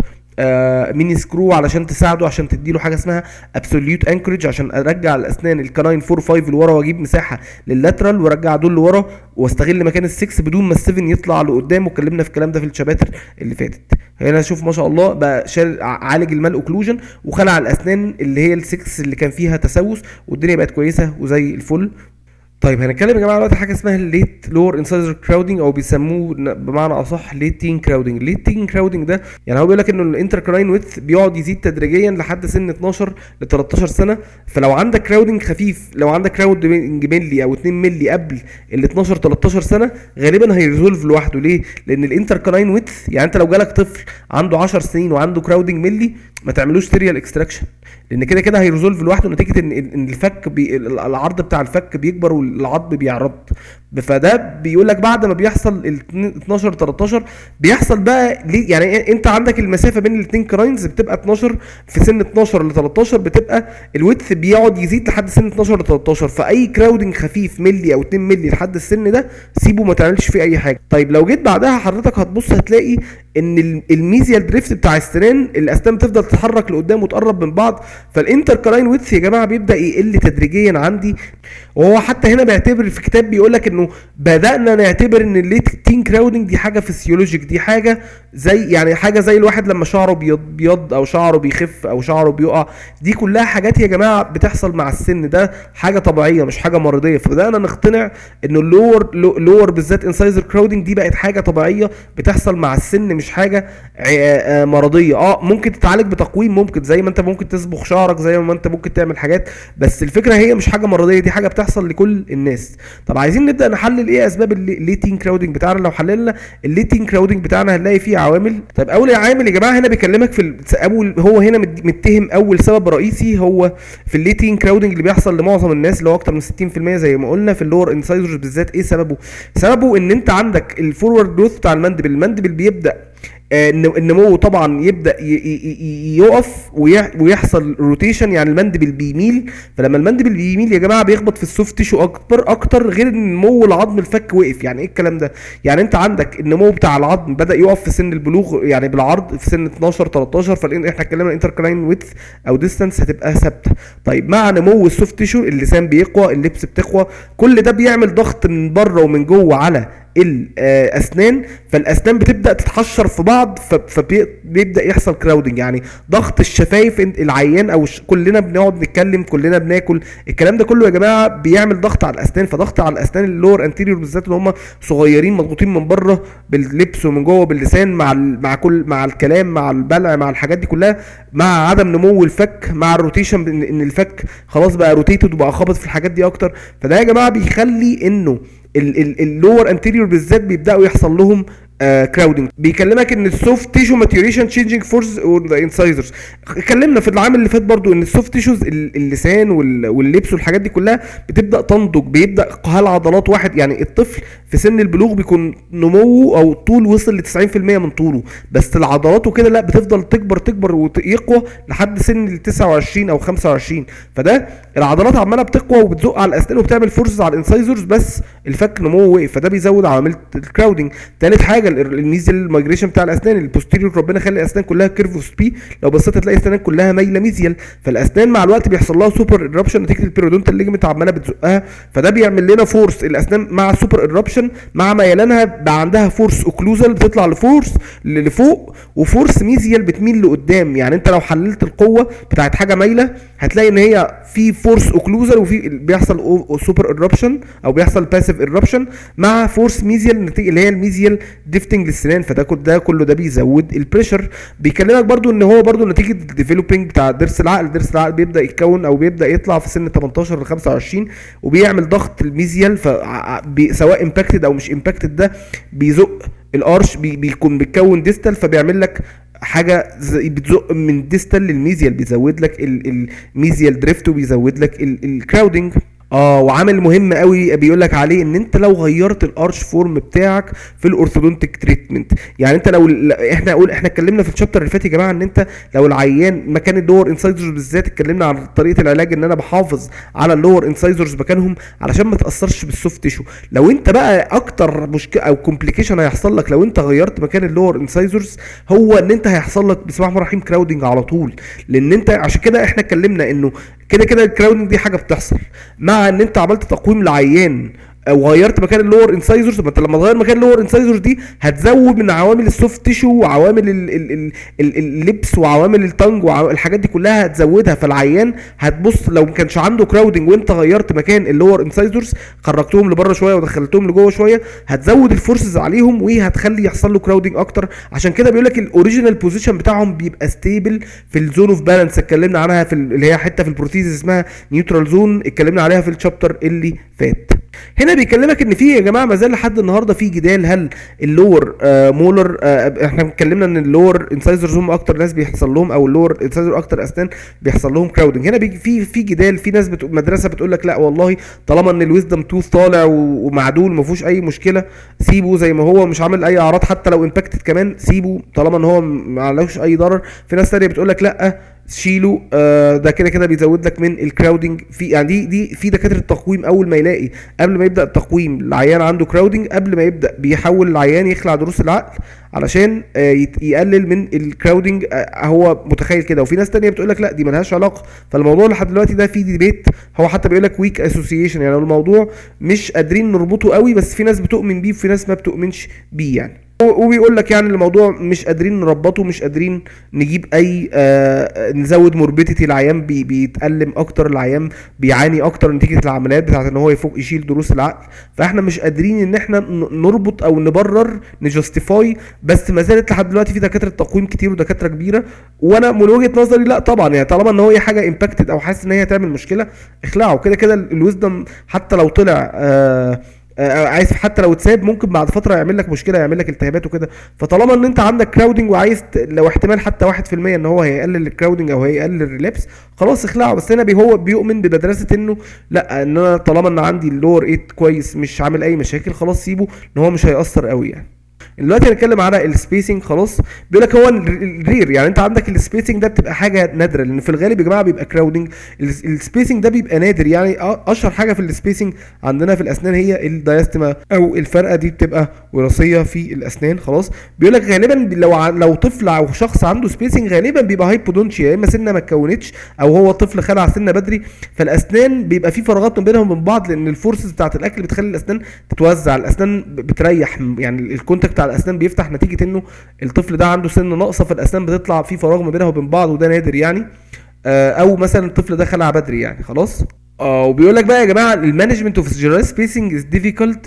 آه ميني سكرو علشان تساعده عشان تديله حاجه اسمها ابسوليوت انكورج عشان ارجع الاسنان الكناين 4 5 لورا واجيب مساحه لللاترال وارجع دول لورا واستغل مكان السكس بدون ما السيفن يطلع لقدام واتكلمنا في الكلام ده في الشباتر اللي فاتت هنا شوف ما شاء الله بقى شال ع- عالج المال اوكلوجن وخلع الاسنان اللي هي السكس اللي كان فيها تسوس والدنيا بقت كويسه وزي الفل طيب هنتكلم يا جماعه دلوقتي حاجه اسمها الليت لور انسايزر كراودنج او بيسموه ن- بمعنى اصح ليت تين كراودنج الليت تين كراودنج ده يعني هو بيقول لك انه الانتركراين ويث بيقعد يزيد تدريجيا لحد سن 12 ل 13 سنه فلو عندك كراودنج خفيف لو عندك كراودنج ملي او 2 ملي قبل ال 12 13 سنه غالبا هيريزولف لوحده ليه؟ لان الانتركراين ويث يعني انت لو جالك طفل عنده 10 سنين وعنده كراودنج ملي ما تعملوش سيريال اكستراكشن لان كده كده هيريزولف لوحده نتيجه ان ان الفك بي العرض بتاع الفك بيكبر والعظم بيعرض فده بيقول لك بعد ما بيحصل ال 12 13 بيحصل بقى ليه يعني انت عندك المسافه بين الاثنين كراينز بتبقى 12 في سن 12 ل 13 بتبقى الويدث بيقعد يزيد لحد سن 12 ل 13 فاي كراودنج خفيف ملي او 2 ملي لحد السن ده سيبه ما تعملش فيه اي حاجه طيب لو جيت بعدها حضرتك هتبص هتلاقي ان ال- الميزيال دريفت بتاع السنان الاسنان بتفضل تتحرك لقدام وتقرب من بعض فالانتر كراين ويدث يا جماعه بيبدا يقل تدريجيا عندي وهو حتى هنا بيعتبر في كتاب بيقول لك انه بدانا نعتبر ان الليت تين كراودنج دي حاجه فسيولوجيك دي حاجه زي يعني حاجه زي الواحد لما شعره بيض بيض او شعره بيخف او شعره بيقع دي كلها حاجات يا جماعه بتحصل مع السن ده حاجه طبيعيه مش حاجه مرضيه فبدانا نقتنع انه اللور لور بالذات انسايزر كراودنج دي بقت حاجه طبيعيه بتحصل مع السن مش حاجه ع- آه، مرضيه اه ممكن تتعالج بتقويم ممكن زي ما انت ممكن تصبغ شعرك زي ما انت ممكن تعمل حاجات بس الفكره هي مش حاجه مرضيه دي حاجه بتحصل لكل الناس طب عايزين نبدا نحلل ايه اسباب الليتين كراودنج بتاعنا لو حللنا الليتين كراودنج بتاعنا هنلاقي فيه عوامل طيب اول عامل يا جماعه هنا بيكلمك في ال- اول هو هنا مد- متهم اول سبب رئيسي هو في الليتين كراودنج اللي بيحصل لمعظم الناس اللي هو اكتر من 60% زي ما قلنا في اللور انسايزرز بالذات ايه سببه سببه ان انت عندك الفورورد جروث بتاع المندبل المندبل بيبدا آه، الن- النمو طبعا يبدا ي- ي- ي- يقف ويح- ويحصل روتيشن يعني المندبل بيميل فلما المندبل بيميل يا جماعه بيخبط في السوفت تيشو اكبر اكتر غير ان نمو العظم الفك وقف يعني ايه الكلام ده يعني انت عندك النمو بتاع العظم بدا يقف في سن البلوغ يعني بالعرض في سن 12 13 فلان احنا اتكلمنا الانتركلاين ويدث او ديستانس هتبقى ثابته طيب مع نمو السوفت تيشو اللسان بيقوى اللبس بتقوى كل ده بيعمل ضغط من بره ومن جوه على الاسنان فالاسنان بتبدا تتحشر في بعض فبيبدا يحصل كراودنج يعني ضغط الشفايف العيان او الش- كلنا بنقعد نتكلم كلنا بناكل الكلام ده كله يا جماعه بيعمل ضغط على الاسنان فضغط على الاسنان اللور انتيريور بالذات اللي هم صغيرين مضغوطين من بره باللبس ومن جوه باللسان مع ال- مع كل مع الكلام مع البلع مع الحاجات دي كلها مع عدم نمو الفك مع الروتيشن ان إن الفك خلاص بقى روتيتد وبقى خابط في الحاجات دي اكتر فده يا جماعه بيخلي انه اللور انتيريور بالذات بيبداوا يحصل لهم كراودنج بيكلمك ان السوفت تيشو ماتيوريشن تشينجينج فورس اور ذا انسايزرز اتكلمنا في العام اللي فات برضو ان السوفت تيشوز اللسان وال- واللبس والحاجات دي كلها بتبدا تنضج بيبدا قهال عضلات واحد يعني الطفل في سن البلوغ بيكون نموه او طول وصل ل 90% من طوله بس العضلات وكده لا بتفضل تكبر تكبر ويقوى لحد سن ال 29 او 25 فده العضلات عماله بتقوى وبتزق على الاسنان وبتعمل فورسز على الانسايزرز بس الفك نموه وقف فده بيزود عوامل الكراودنج تالت حاجه ال- الميزيال مايجريشن بتاع الاسنان البوستيريور ربنا خلي الاسنان كلها كيرف سبي لو بصيت هتلاقي الاسنان كلها مايله ميزيال فالاسنان مع الوقت بيحصل لها سوبر ايربشن نتيجه البيرودونتال ليجمنت عماله بتزقها فده بيعمل لنا فورس الاسنان مع سوبر ايربشن مع ميلانها بقى عندها فورس اوكلوزال بتطلع لفورس ل- لفوق وفورس ميزيال بتميل لقدام يعني انت لو حللت القوه بتاعت حاجه مايله هتلاقي ان هي في فورس اوكلوزال وفي بيحصل سوبر ايربشن او بيحصل باسيف ايربشن مع فورس ميزيال نتيجه اللي هي الميزيال ديفتنج للسنان فده كل ده كله ده بيزود البريشر بيكلمك برضو ان هو برضو نتيجه الديفلوبينج بتاع ضرس العقل ضرس العقل بيبدا يتكون او بيبدا يطلع في سن 18 ل 25 وبيعمل ضغط الميزيال ف بي- سواء امباكتد او مش امباكتد ده بيزق الارش بي بيكون بيتكون ديستال فبيعمل لك حاجه زي بتزق من ديستال للميزيال بيزود لك ال- الميزيال دريفت وبيزود لك الكراودنج اه وعامل مهم قوي بيقول لك عليه ان انت لو غيرت الارش فورم بتاعك في الاورثودونتيك تريتمنت يعني انت لو لا، احنا اقول احنا اتكلمنا في الشابتر اللي فات يا جماعه ان انت لو العيان مكان اللور انسايزرز بالذات اتكلمنا عن طريقه العلاج ان انا بحافظ على اللور انسايزرز مكانهم علشان ما تاثرش بالسوفت تيشو لو انت بقى اكتر مشكله او كومبليكيشن هيحصل لك لو انت غيرت مكان اللور انسايزرز هو ان انت هيحصل لك بسم الله الرحمن الرحيم كراودنج على طول لان انت عشان كده احنا اتكلمنا انه كده كده الكراودنج دي حاجه بتحصل مع ان انت عملت تقويم لعيان او غيرت مكان اللور انسايزرز ما انت لما تغير مكان اللور انسايزرز دي هتزود من عوامل السوفت تيشو وعوامل ال- ال- ال- ال- اللبس وعوامل التنج والحاجات دي كلها هتزودها فالعيان هتبص لو ما كانش عنده كراودنج وانت غيرت مكان اللور انسايزرز خرجتهم لبره شويه ودخلتهم لجوه شويه هتزود الفورسز عليهم وهتخلي يحصل له كراودنج اكتر عشان كده بيقول لك الاوريجينال بوزيشن بتاعهم بيبقى ستيبل في الزون اوف بالانس اتكلمنا عنها في ال- اللي هي حته في البروتيز اسمها نيوترال زون اتكلمنا عليها في الشابتر اللي فات هنا بيكلمك ان في يا جماعه ما زال لحد النهارده في جدال هل اللور آه مولر آه احنا اتكلمنا ان اللور انسايزرز هم اكتر ناس بيحصل لهم او اللور انسايزر اكتر اسنان بيحصل لهم كراودنج هنا بيجي في في جدال في ناس بتقول مدرسه بتقول لك لا والله طالما ان الويزدم توث طالع و- ومعدول ما فيهوش اي مشكله سيبه زي ما هو مش عامل اي اعراض حتى لو امباكتد كمان سيبه طالما ان هو ما عليهوش اي ضرر في ناس تانية بتقول لك لا شيله آه ده كده كده بيزود لك من الكراودنج في يعني دي دي في دكاتره التقويم اول ما يلاقي قبل ما يبدا التقويم العيان عنده كراودنج قبل ما يبدا بيحول العيان يخلع ضروس العقل علشان آه يت- يقلل من الكراودنج آه هو متخيل كده وفي ناس تانية بتقول لك لا دي ملهاش علاقه فالموضوع لحد دلوقتي ده في ديبيت هو حتى بيقول لك ويك اسوسيشن يعني الموضوع مش قادرين نربطه قوي بس في ناس بتؤمن بيه وفي ناس ما بتؤمنش بيه يعني وبيقول لك يعني الموضوع مش قادرين نربطه مش قادرين نجيب اي آه نزود موربيديتي العيان بي بيتألم اكتر العيان بيعاني اكتر نتيجه العمليات بتاعت ان هو يفوق يشيل ضروس العقل فاحنا مش قادرين ان احنا ن- نربط او نبرر نجستيفاي بس ما زالت لحد دلوقتي في دكاتره تقويم كتير ودكاتره كبيره وانا من وجهه نظري لا طبعا يعني طالما ان هو حاجه امباكتد او حاسس ان هي هتعمل مشكله اخلعه كده كده الويزدم حتى لو طلع آه آه، عايز حتى لو اتساب ممكن بعد فتره يعمل لك مشكله يعمل لك التهابات وكده فطالما ان انت عندك كراودنج وعايز ت- لو احتمال حتى 1% ان هو هيقلل الكراودنج او هيقلل الريلابس خلاص اخلعه بس هنا بي هو بيؤمن بمدرسه انه لا ان انا طالما ان عندي اللور 8 كويس مش عامل اي مشاكل خلاص سيبه ان هو مش هيأثر قوي يعني دلوقتي هنتكلم على السبيسنج خلاص بيقول لك هو الرير يعني انت عندك السبيسنج ده بتبقى حاجه نادره لان في الغالب يا جماعه بيبقى كراودنج السبيسنج ده بيبقى نادر يعني أ- اشهر حاجه في السبيسنج عندنا في الاسنان هي الدايستما او الفرقه دي بتبقى وراثيه في الاسنان خلاص بيقول لك غالبا لو ع- لو طفل او شخص عنده سبيسنج غالبا بيبقى هايبودونشيا يا اما سنه ما اتكونتش او هو طفل خلع سنه بدري فالاسنان بيبقى في فراغات ما بينهم وبين بعض لان الفورسز بتاعت الاكل بتخلي الاسنان تتوزع الاسنان ب- بتريح يعني الكونتاكت بتاع الاسنان بيفتح نتيجه انه الطفل ده عنده سن ناقصه فالاسنان بتطلع في فراغ ما بينها وبين بعض وده نادر يعني آه، او مثلا الطفل ده خلع بدري يعني خلاص اه وبيقول لك بقى يا جماعه المانجمنت اوف جيرال سبيسنج از ديفيكولت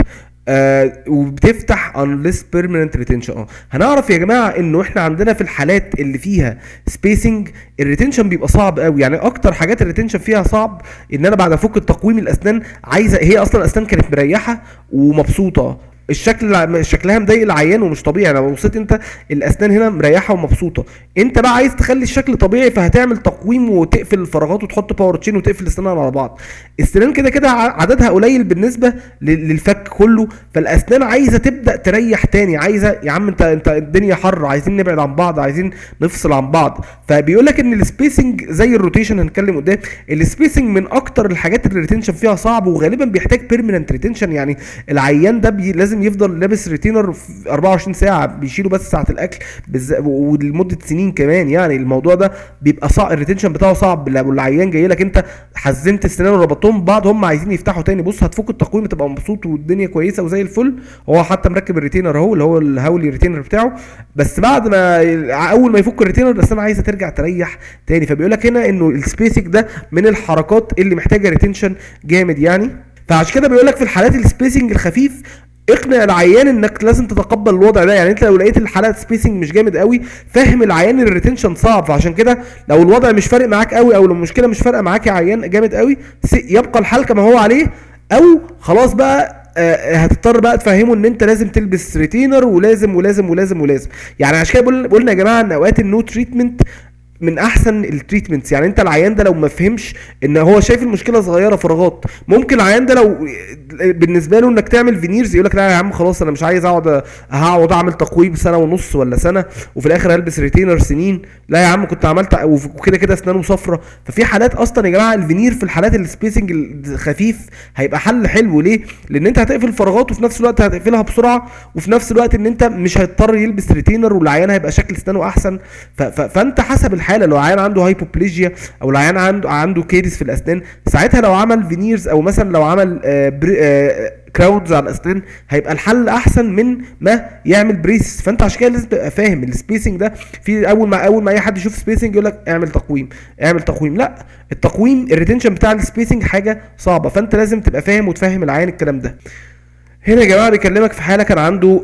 وبتفتح unless permanent retention اه هنعرف يا جماعه انه احنا عندنا في الحالات اللي فيها سبيسنج الريتنشن بيبقى صعب قوي يعني اكتر حاجات الريتنشن فيها صعب ان انا بعد افك التقويم الاسنان عايزه هي اصلا الاسنان كانت مريحه ومبسوطه الشكل شكلها مضايق العيان ومش طبيعي لو بصيت انت الاسنان هنا مريحه ومبسوطه انت بقى عايز تخلي الشكل طبيعي فهتعمل تقويم وتقفل الفراغات وتحط باور تشين وتقفل السنان على بعض السنان كده كده ع- عددها قليل بالنسبه لل- للفك كله فالاسنان عايزه تبدا تريح تاني عايزه يا عم انت انت الدنيا حر عايزين نبعد عن بعض عايزين نفصل عن بعض فبيقول لك ان السبيسنج زي الروتيشن هنتكلم قدام السبيسنج من اكتر الحاجات اللي الريتنشن فيها صعب وغالبا بيحتاج بيرمننت ريتنشن يعني العيان ده بي لازم يفضل لابس ريتينر في 24 ساعه بيشيله بس ساعه الاكل بالز... ولمده سنين كمان يعني الموضوع ده بيبقى صعب الريتنشن بتاعه صعب لو العيان جاي لك انت حزمت السنان وربطتهم ببعض هم عايزين يفتحوا تاني بص هتفك التقويم تبقى مبسوط والدنيا كويسه وزي الفل هو حتى مركب الريتينر اهو اللي هو الهاولي ريتينر بتاعه بس بعد ما اول ما يفك الريتينر الاسنان عايزه ترجع تريح تاني فبيقول لك هنا انه السبيسك ده من الحركات اللي محتاجه ريتنشن جامد يعني فعشان كده بيقول لك في الحالات السبيسنج الخفيف اقنع العيان انك لازم تتقبل الوضع ده يعني انت لو لقيت الحالات سبيسنج مش جامد قوي فهم العيان ان الريتنشن صعب فعشان كده لو الوضع مش فارق معاك قوي او لو المشكله مش فارقه معاك يا عيان جامد قوي س- يبقى الحال كما هو عليه او خلاص بقى آه، هتضطر بقى تفهمه ان انت لازم تلبس ريتينر ولازم ولازم ولازم ولازم يعني عشان كده بقول- قلنا يا جماعه ان اوقات النو تريتمنت من احسن التريتمنتس يعني انت العيان ده لو ما فهمش ان هو شايف المشكله صغيره فراغات ممكن العيان ده لو بالنسبه له انك تعمل فينيرز يقول لك لا يا عم خلاص انا مش عايز اقعد هقعد اعمل تقويم سنه ونص ولا سنه وفي الاخر البس ريتينر سنين لا يا عم كنت عملت وكده كده اسنانه صفرة ففي حالات اصلا يا جماعه الفينير في الحالات السبيسنج الخفيف هيبقى حل حلو ليه لان انت هتقفل فراغات وفي نفس الوقت هتقفلها بسرعه وفي نفس الوقت ان انت مش هيضطر يلبس ريتينر والعيان هيبقى شكل اسنانه احسن ف ف فانت حسب الحاله لو عيان عنده هايبوبليجيا او العيان عنده عنده كيرس في الاسنان ساعتها لو عمل فينيرز او مثلا لو عمل آه بري آه كراودز على الاسنان هيبقى الحل احسن من ما يعمل بريس فانت عشان كده لازم تبقى فاهم السبيسنج ده في اول ما اول ما اي حد يشوف سبيسنج يقول لك اعمل تقويم اعمل تقويم لا التقويم الريتنشن بتاع السبيسنج حاجه صعبه فانت لازم تبقى فاهم وتفهم العيان الكلام ده هنا يا جماعه بيكلمك في حاله كان عنده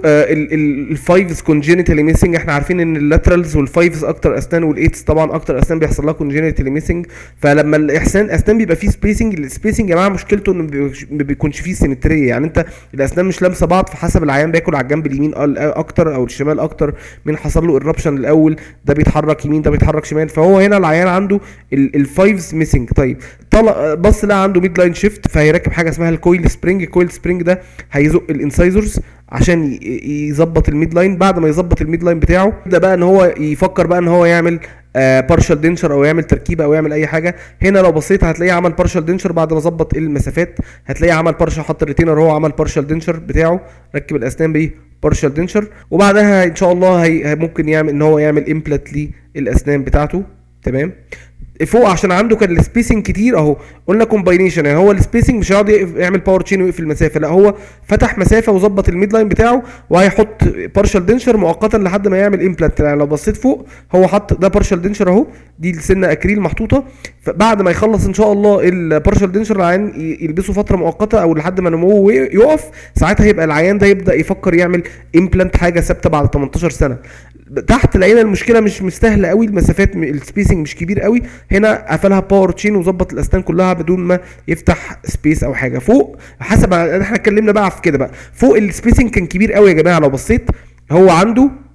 الفايفز كونجينيتالي ميسنج احنا عارفين ان اللاترالز والفايفز اكتر اسنان والايتس طبعا اكتر اسنان بيحصل لها كونجينيتالي ميسنج فلما الاحسان اسنان بيبقى فيه سبيسنج السبيسنج يا جماعه مشكلته انه ما بيبقاش- ما بيكونش فيه سيمتريه يعني انت الاسنان مش لامسه بعض فحسب العيان بياكل على الجنب اليمين أل- اكتر او الشمال اكتر مين حصل له الربشن الاول ده بيتحرك يمين ده بيتحرك شمال فهو هنا العيان عنده الفايفز ميسنج طيب طلع بص لقى عنده ميد لاين شيفت فهيركب حاجه اسمها الكويل سبرينج الكويل سبرينج ده هيزق الانسايزرز عشان ي- يظبط الميد لاين بعد ما يظبط الميد لاين بتاعه يبدا بقى ان هو يفكر بقى ان هو يعمل بارشال دينشر او يعمل تركيبه او يعمل اي حاجه هنا لو بصيت هتلاقيه عمل بارشال دينشر بعد ما ظبط المسافات هتلاقيه عمل بارشال حط الريتينر هو عمل بارشال دينشر بتاعه ركب الاسنان بايه بارشال دينشر وبعدها ان شاء الله هي هي- ممكن يعمل ان هو يعمل امبلت للاسنان بتاعته تمام فوق عشان عنده كان السبيسنج كتير اهو قلنا كومباينيشن يعني هو السبيسنج مش هيقعد يقف- يعمل باور تشين ويقفل المسافه لا هو فتح مسافه وظبط الميد لاين بتاعه وهيحط بارشال دنشر مؤقتا لحد ما يعمل امبلانت يعني لو بصيت فوق هو حط ده بارشال دنشر اهو دي السنه اكريل محطوطه فبعد ما يخلص ان شاء الله البارشال دنشر العيان ي- يلبسه فتره مؤقته او لحد ما نموه يقف ساعتها يبقى العيان ده يبدا يفكر يعمل امبلانت حاجه ثابته بعد 18 سنه تحت لقينا المشكله مش مستاهله قوي المسافات م- السبيسنج مش كبير قوي هنا قفلها باور تشين وظبط الاسنان كلها بدون ما يفتح سبيس او حاجه فوق حسب احنا اتكلمنا بقى في كده بقى فوق السبيسنج كان كبير قوي يا جماعه لو بصيت هو عنده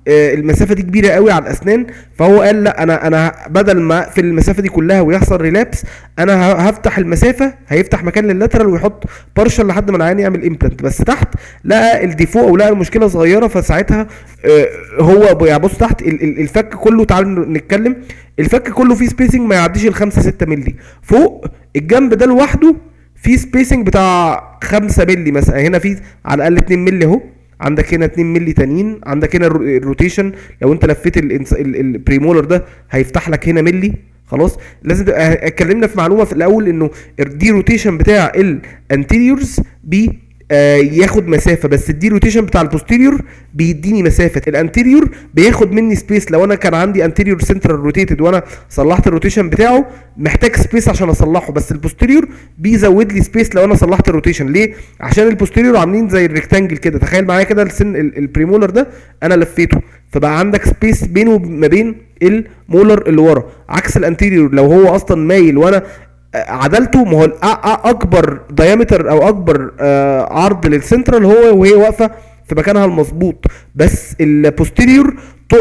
آه، المسافه دي كبيره قوي على الاسنان فهو قال لا انا انا بدل ما في المسافه دي كلها ويحصل ريلابس انا ه- هفتح المسافه هيفتح مكان لللاترال ويحط بارشل لحد ما العيان يعمل امبلانت بس تحت لقى الديفو او لقى المشكله صغيره فساعتها آه، هو ب- يعني بص تحت ال- ال- الفك كله تعالوا نتكلم الفك كله فيه سبيسنج ما يعديش ال 5 6 مللي فوق الجنب ده لوحده في سبيسنج بتاع 5 مللي مثلا هنا في على الاقل 2 مللي اهو عندك هنا 2 مللي تانيين عندك هنا الرو- الروتيشن لو انت لفيت الانس- ال- البريمولر ده هيفتح لك هنا ملي خلاص لازم تبقى اتكلمنا في معلومه في الاول انه الدي روتيشن بتاع الانتيريورز بي آه، ياخد مسافه بس الدي روتيشن بتاع البوستيريور بيديني مسافه الانتيريور بياخد مني سبيس لو انا كان عندي انتيريور سنترال روتيتد وانا صلحت الروتيشن بتاعه محتاج سبيس عشان اصلحه بس البوستيريور بيزود لي سبيس لو انا صلحت الروتيشن ليه عشان البوستيريور عاملين زي الريكتانجل كده تخيل معايا كده السن ال- البريمولر ده انا لفيته فبقى عندك سبيس بينه وما بين المولر اللي ورا عكس الانتيريور لو هو اصلا مايل وانا عدلته ما هو الأ- أ- اكبر دايمتر او اكبر آه، عرض للسنترال هو وهي واقفه في مكانها المظبوط بس البوستيريور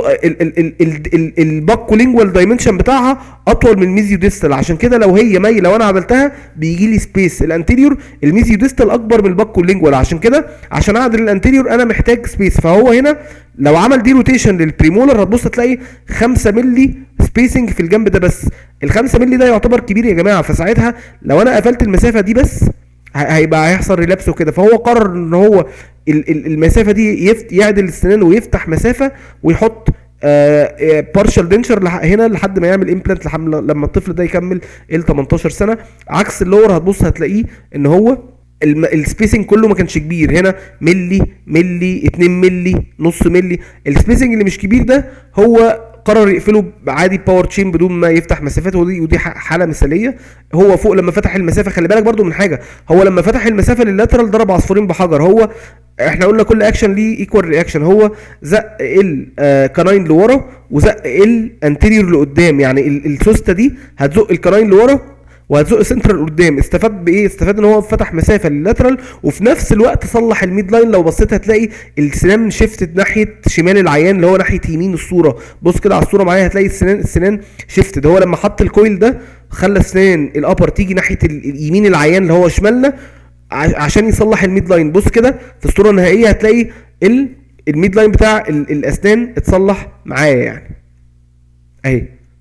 الباكو لينجوال دايمنشن بتاعها اطول من الميزيو ديستال عشان كده لو هي مايله وانا عدلتها بيجي لي سبيس الانتيريور الميزيو ديستال اكبر من الباكو لينجوال عشان كده عشان اعدل الانتيريور انا محتاج سبيس فهو هنا لو عمل دي روتيشن للبريمولر هتبص تلاقي 5 مللي سبيسنج في الجنب ده بس ال 5 مللي ده يعتبر كبير يا جماعه فساعتها لو انا قفلت المسافه دي بس ه- هيبقى هيحصل ريلابس وكده فهو قرر ان هو ال- ال- المسافه دي يفت يعدل السنان ويفتح مسافه ويحط بارشال دنشر هنا لحد ما يعمل امبلانت لما الطفل ده يكمل ال 18 سنه عكس اللور هتبص هتلاقيه ان هو السبيسنج كله ما كانش كبير هنا ملي ملي 2 ملي نص ملي السبيسنج اللي مش كبير ده هو قرر يقفله عادي باور تشين بدون ما يفتح مسافات ودي ودي ح- حاله مثاليه هو فوق لما فتح المسافه خلي بالك برضو من حاجه هو لما فتح المسافه لللاترال ضرب عصفورين بحجر هو احنا قلنا كل اكشن ليه ايكوال رياكشن هو زق الكناين لورا وزق الانتيريور لقدام يعني ال- السوسته دي هتزق الكناين لورا وهتزق سنترال قدام استفاد بايه استفاد ان هو فتح مسافه لللاترال وفي نفس الوقت صلح الميد لاين لو بصيت هتلاقي السنان شيفتد ناحيه شمال العيان اللي هو ناحيه يمين الصوره بص كده على الصوره معايا هتلاقي السنان السنان شيفتد هو لما حط الكويل ده خلى السنان الابر تيجي ناحيه ال- اليمين العيان اللي هو شمالنا ع- عشان يصلح الميد لاين بص كده في الصوره النهائيه هتلاقي ال الميد لاين بتاع ال- الاسنان اتصلح معايا يعني اهي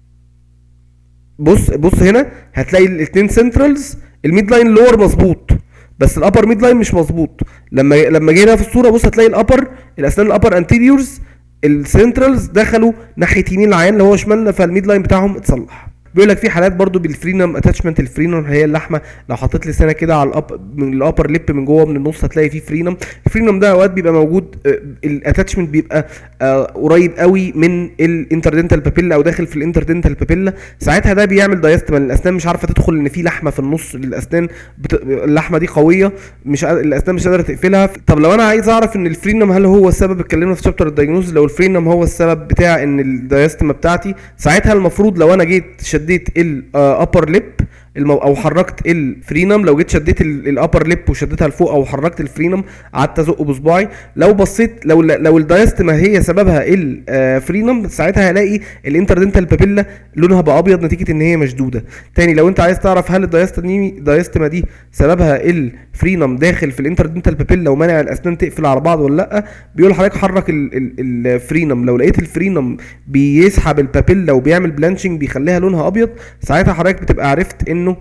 بص بص هنا هتلاقي الاثنين سنترالز الميد لاين لور مظبوط بس الابر ميد لاين مش مظبوط لما لما جينا في الصوره بص هتلاقي الابر الاسنان الابر انتيريورز السنترالز دخلوا ناحيه يمين العيان اللي هو شمالنا فالميد لاين بتاعهم اتصلح بيقول لك في حالات برضو بالفرينم اتاتشمنت الفرينم هي اللحمه لو حطيت لسانك كده على الاب من الابر ليب من جوه من النص هتلاقي فيه فرينم الفرينم ده اوقات بيبقى موجود الاتاتشمنت بيبقى آه، قريب قوي من الانتردنتال بابيلا او داخل في الانتردنتال بابيلا ساعتها ده بيعمل دايستما الاسنان مش عارفه تدخل ان في لحمه في النص الاسنان بت... اللحمه دي قويه مش قا- الاسنان مش قادره تقفلها طب لو انا عايز اعرف ان الفرينم هل هو السبب اتكلمنا في شابتر الدايجنوز لو الفرينم هو السبب بتاع ان الدايستما بتاعتي ساعتها المفروض لو انا جيت شديت الابر ليب المو... او حركت الفرينم لو جيت شديت الابر ليب وشديتها لفوق او حركت الفرينم قعدت ازقه بصباعي لو بصيت لو لو الدايستما هي سببها الفرينم ساعتها هلاقي الانتردنتال بابيلا لونها بقى ابيض نتيجه ان هي مشدوده تاني لو انت عايز تعرف هل الدايستما دي الدايستما دي سببها الفرينم داخل في الانتردنتال بابيلا ومانع الاسنان تقفل على بعض ولا لا بيقول لحضرتك حرك ال- ال- الفرينم لو لقيت الفرينم بيسحب البابيلا وبيعمل بلانشنج بيخليها لونها ابيض ساعتها حضرتك بتبقى عرفت انه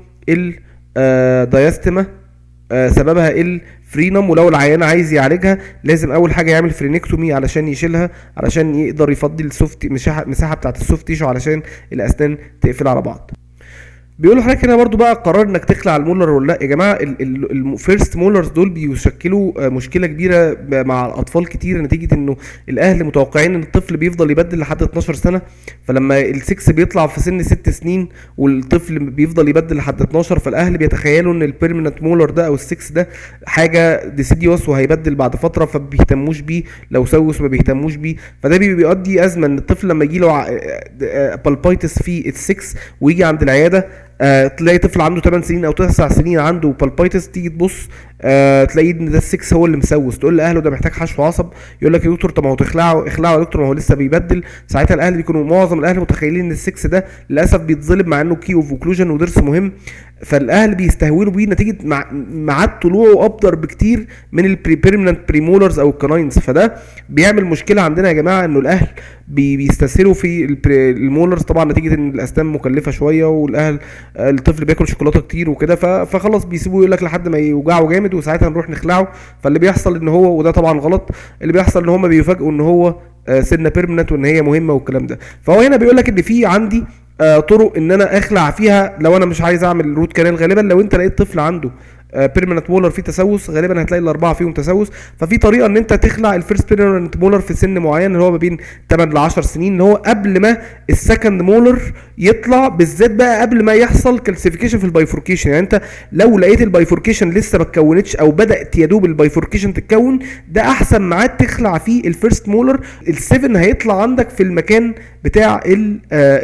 الدايستما سببها الفرينم ولو العيان عايز يعالجها لازم اول حاجه يعمل فرينكتومي علشان يشيلها علشان يقدر يفضي السوفت مساحه مساحه بتاعه السوفت تيشو علشان الاسنان تقفل على بعض بيقولوا حضرتك هنا برضو بقى قرار انك تخلع المولر ولا لا يا جماعه الفيرست مولرز دول بيشكلوا آه، مشكله كبيره ب- مع الاطفال كتير نتيجه انه الاهل متوقعين ان الطفل بيفضل يبدل لحد 12 سنه فلما السكس بيطلع في سن 6 سنين والطفل بيفضل يبدل لحد 12 فالاهل بيتخيلوا ان البيرمننت مولر ده او السكس ده حاجه ديسيديوس وهيبدل بعد فتره فما بيهتموش بيه لو سوس ما بيهتموش بيه فده بي- بيؤدي ازمه ان الطفل لما يجي له بالبايتس في السكس ويجي عند العياده آه تلاقي طفل عنده 8 سنين او 9 سنين عنده بالبايتس تيجي تبص آه تلاقي ان ده السكس هو اللي مسوس تقول لاهله ده محتاج حشو عصب يقول لك يا دكتور طب ما هو تخلعه اخلعه يا دكتور ما هو لسه بيبدل ساعتها الاهل بيكونوا معظم الاهل متخيلين ان السكس ده للاسف بيتظلم مع انه كي اوف اوكلوجن وضرس مهم فالاهل بيستهونوا بيه نتيجه مع ميعاد طلوعه ابدر بكتير من البريمننت بريمولرز او الكناينز فده بيعمل مشكله عندنا يا جماعه انه الاهل بي بيستسهلوا في البري- المولرز طبعا نتيجه ان الاسنان مكلفه شويه والاهل آه، الطفل بياكل شوكولاته كتير وكده ف- فخلاص بيسيبوه يقول لك لحد ما يوجعه جامد وساعتها نروح نخلعه فاللي بيحصل ان هو وده طبعا غلط اللي بيحصل ان هم بيفاجئوا ان هو آه، سنه بيرمننت وان هي مهمه والكلام ده فهو هنا بيقول لك ان في عندي آه، طرق ان انا اخلع فيها لو انا مش عايز اعمل روت كانال غالبا لو انت لقيت طفل عنده بيرمننت مولر فيه تسوس غالبا هتلاقي الاربعه فيهم تسوس ففي طريقه ان انت تخلع الفيرست بيرمننت مولر في سن معين اللي هو ما بين 8 ل 10 سنين اللي هو قبل ما السكند مولر يطلع بالذات بقى قبل ما يحصل كالسيفيكيشن في البايفوركيشن يعني انت لو لقيت البايفوركيشن لسه ما اتكونتش او بدات يا دوب البايفوركيشن تتكون ده احسن ميعاد تخلع فيه الفيرست مولر ال7 هيطلع عندك في المكان بتاع ال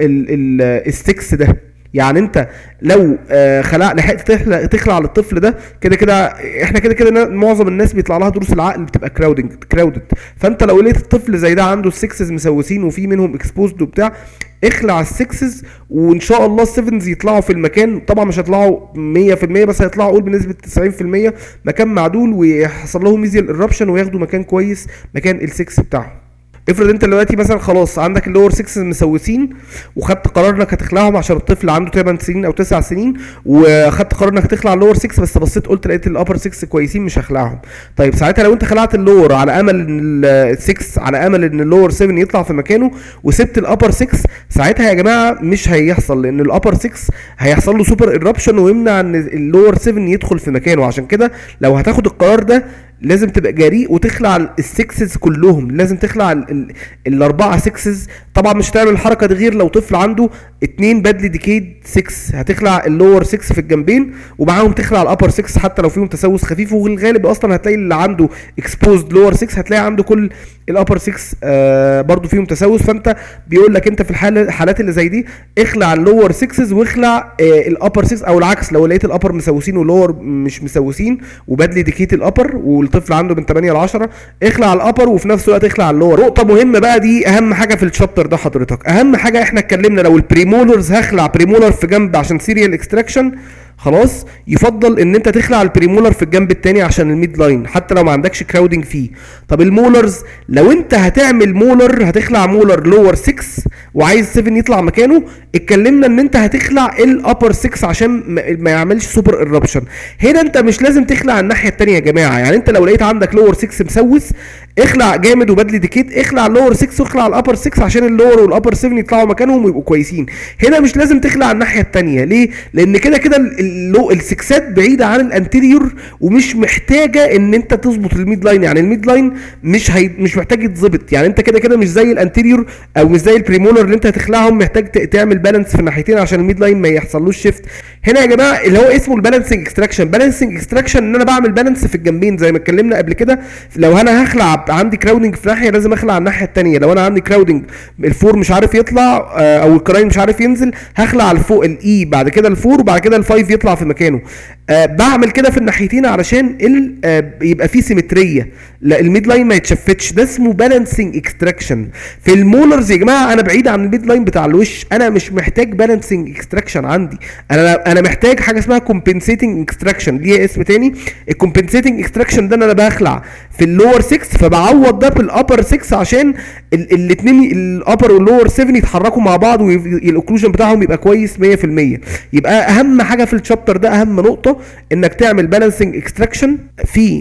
ال السكس ده يعني انت لو آه، خلع لحقت تخلع تخلع للطفل ده كده كده احنا كده كده نا- معظم الناس بيطلع لها دروس العقل بتبقى كراودنج كراودد فانت لو لقيت الطفل زي ده عنده السكسز مسوسين وفي منهم اكسبوزد وبتاع اخلع السكسز وان شاء الله السيفنز يطلعوا في المكان طبعا مش هيطلعوا 100% بس هيطلعوا قول بنسبه 90% مكان معدول ويحصل لهم ميزيال ايربشن وياخدوا مكان كويس مكان السكس بتاعهم افرض انت دلوقتي مثلا خلاص عندك اللور 6 مسوسين وخدت قرار انك هتخلعهم عشان الطفل عنده 8 سنين او 9 سنين وخدت قرار انك تخلع اللور 6 بس بصيت قلت لقيت الابر 6 كويسين مش هخلعهم طيب ساعتها لو انت خلعت اللور على امل ان ال 6 على امل ان اللور 7 يطلع في مكانه وسبت الابر 6 ساعتها يا جماعه مش هيحصل لان الابر 6 هيحصل له سوبر ايربشن ويمنع ان اللور 7 يدخل في مكانه عشان كده لو هتاخد القرار ده لازم تبقى جريء وتخلع السكسز كلهم لازم تخلع ال- ال- الاربعه سكسز طبعا مش هتعمل الحركه دي غير لو طفل عنده اتنين بدل ديكيد 6 هتخلع اللور 6 في الجنبين ومعاهم تخلع الابر 6 حتى لو فيهم تسوس خفيف والغالب اصلا هتلاقي اللي عنده اكسبوزد لور 6 هتلاقي عنده كل الابر 6 آه برضو فيهم تسوس فانت بيقول لك انت في الحاله الحالات اللي زي دي اخلع اللور 6 واخلع آه الابر 6 او العكس لو لقيت الابر مسوسين واللور مش مسوسين وبدلي ديكيت الابر والطفل عنده من 8 ل 10 اخلع الابر وفي نفس الوقت اخلع اللور نقطه مهمه بقى دي اهم حاجه في الشابتر ده حضرتك اهم حاجه احنا اتكلمنا لو البريمولرز هخلع بريمولر في جنب عشان سيريال اكستراكشن خلاص يفضل ان انت تخلع البريمولر في الجنب التاني عشان الميد لاين حتى لو ما عندكش كراودنج فيه طب المولرز لو انت هتعمل مولر هتخلع مولر لور 6 وعايز 7 يطلع مكانه اتكلمنا ان انت هتخلع الابر 6 عشان ما- ما يعملش سوبر ايربشن هنا انت مش لازم تخلع الناحيه التانيه يا جماعه يعني انت لو لقيت عندك لور 6 مسوس اخلع جامد وبدلي ديكيت اخلع اللور 6 واخلع الابر 6 عشان اللور والابر 7 يطلعوا مكانهم ويبقوا كويسين هنا مش لازم تخلع الناحيه التانيه ليه لان كده كده ال- اللو السكسات بعيده عن الانتيريور ومش محتاجه ان انت تظبط الميد لاين يعني الميد لاين مش هي مش محتاج يتظبط يعني انت كده كده مش زي الانتيريور او مش زي البريمولر اللي انت هتخلعهم محتاج ت- تعمل بالانس في الناحيتين عشان الميد لاين ما يحصلوش شيفت هنا يا جماعه اللي هو اسمه البالانسنج اكستراكشن بالانسنج اكستراكشن ان انا بعمل بالانس في الجنبين زي ما اتكلمنا قبل كده لو انا هخلع عندي كراودنج في ناحيه لازم اخلع الناحيه الثانيه لو انا عندي كراودنج الفور مش عارف يطلع آه، او الكراين مش عارف ينزل هخلع الفوق الاي بعد كده الفور وبعد كده الفايف يطلع في مكانه آه، بعمل كده في الناحيتين علشان ال آه، يبقى في سيمتريه لا الميد لاين ما يتشفتش ده اسمه بالانسنج اكستراكشن في المولرز يا جماعه انا بعيد عن الميد لاين بتاع الوش انا مش محتاج بالانسنج اكستراكشن عندي انا انا محتاج حاجه اسمها كومبنسيتنج اكستراكشن ليها اسم تاني الكومبنسيتنج اكستراكشن ده ان انا بخلع في اللور 6 فبعوض ده بالابر 6 عشان الاثنين الابر واللور 7 يتحركوا مع بعض والاوكلوجن بتاعهم يبقى كويس 100% يبقى اهم حاجه في الشابتر ده اهم نقطه انك تعمل بالانسنج اكستراكشن في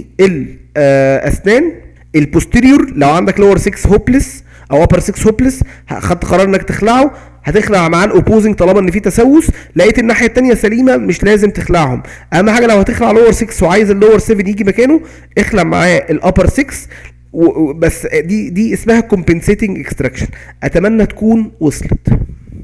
الاسنان البوستيريور لو عندك لور 6 هوبلس او ابر 6 هوبلس خدت قرار انك تخلعه هتخلع معاه الاوبوزنج طالما ان في تسوس لقيت الناحيه الثانيه سليمه مش لازم تخلعهم اهم حاجه لو هتخلع لور 6 وعايز اللور 7 يجي مكانه اخلع معاه الابر 6 و- و- بس دي دي اسمها كومبنسيتنج اكستراكشن اتمنى تكون وصلت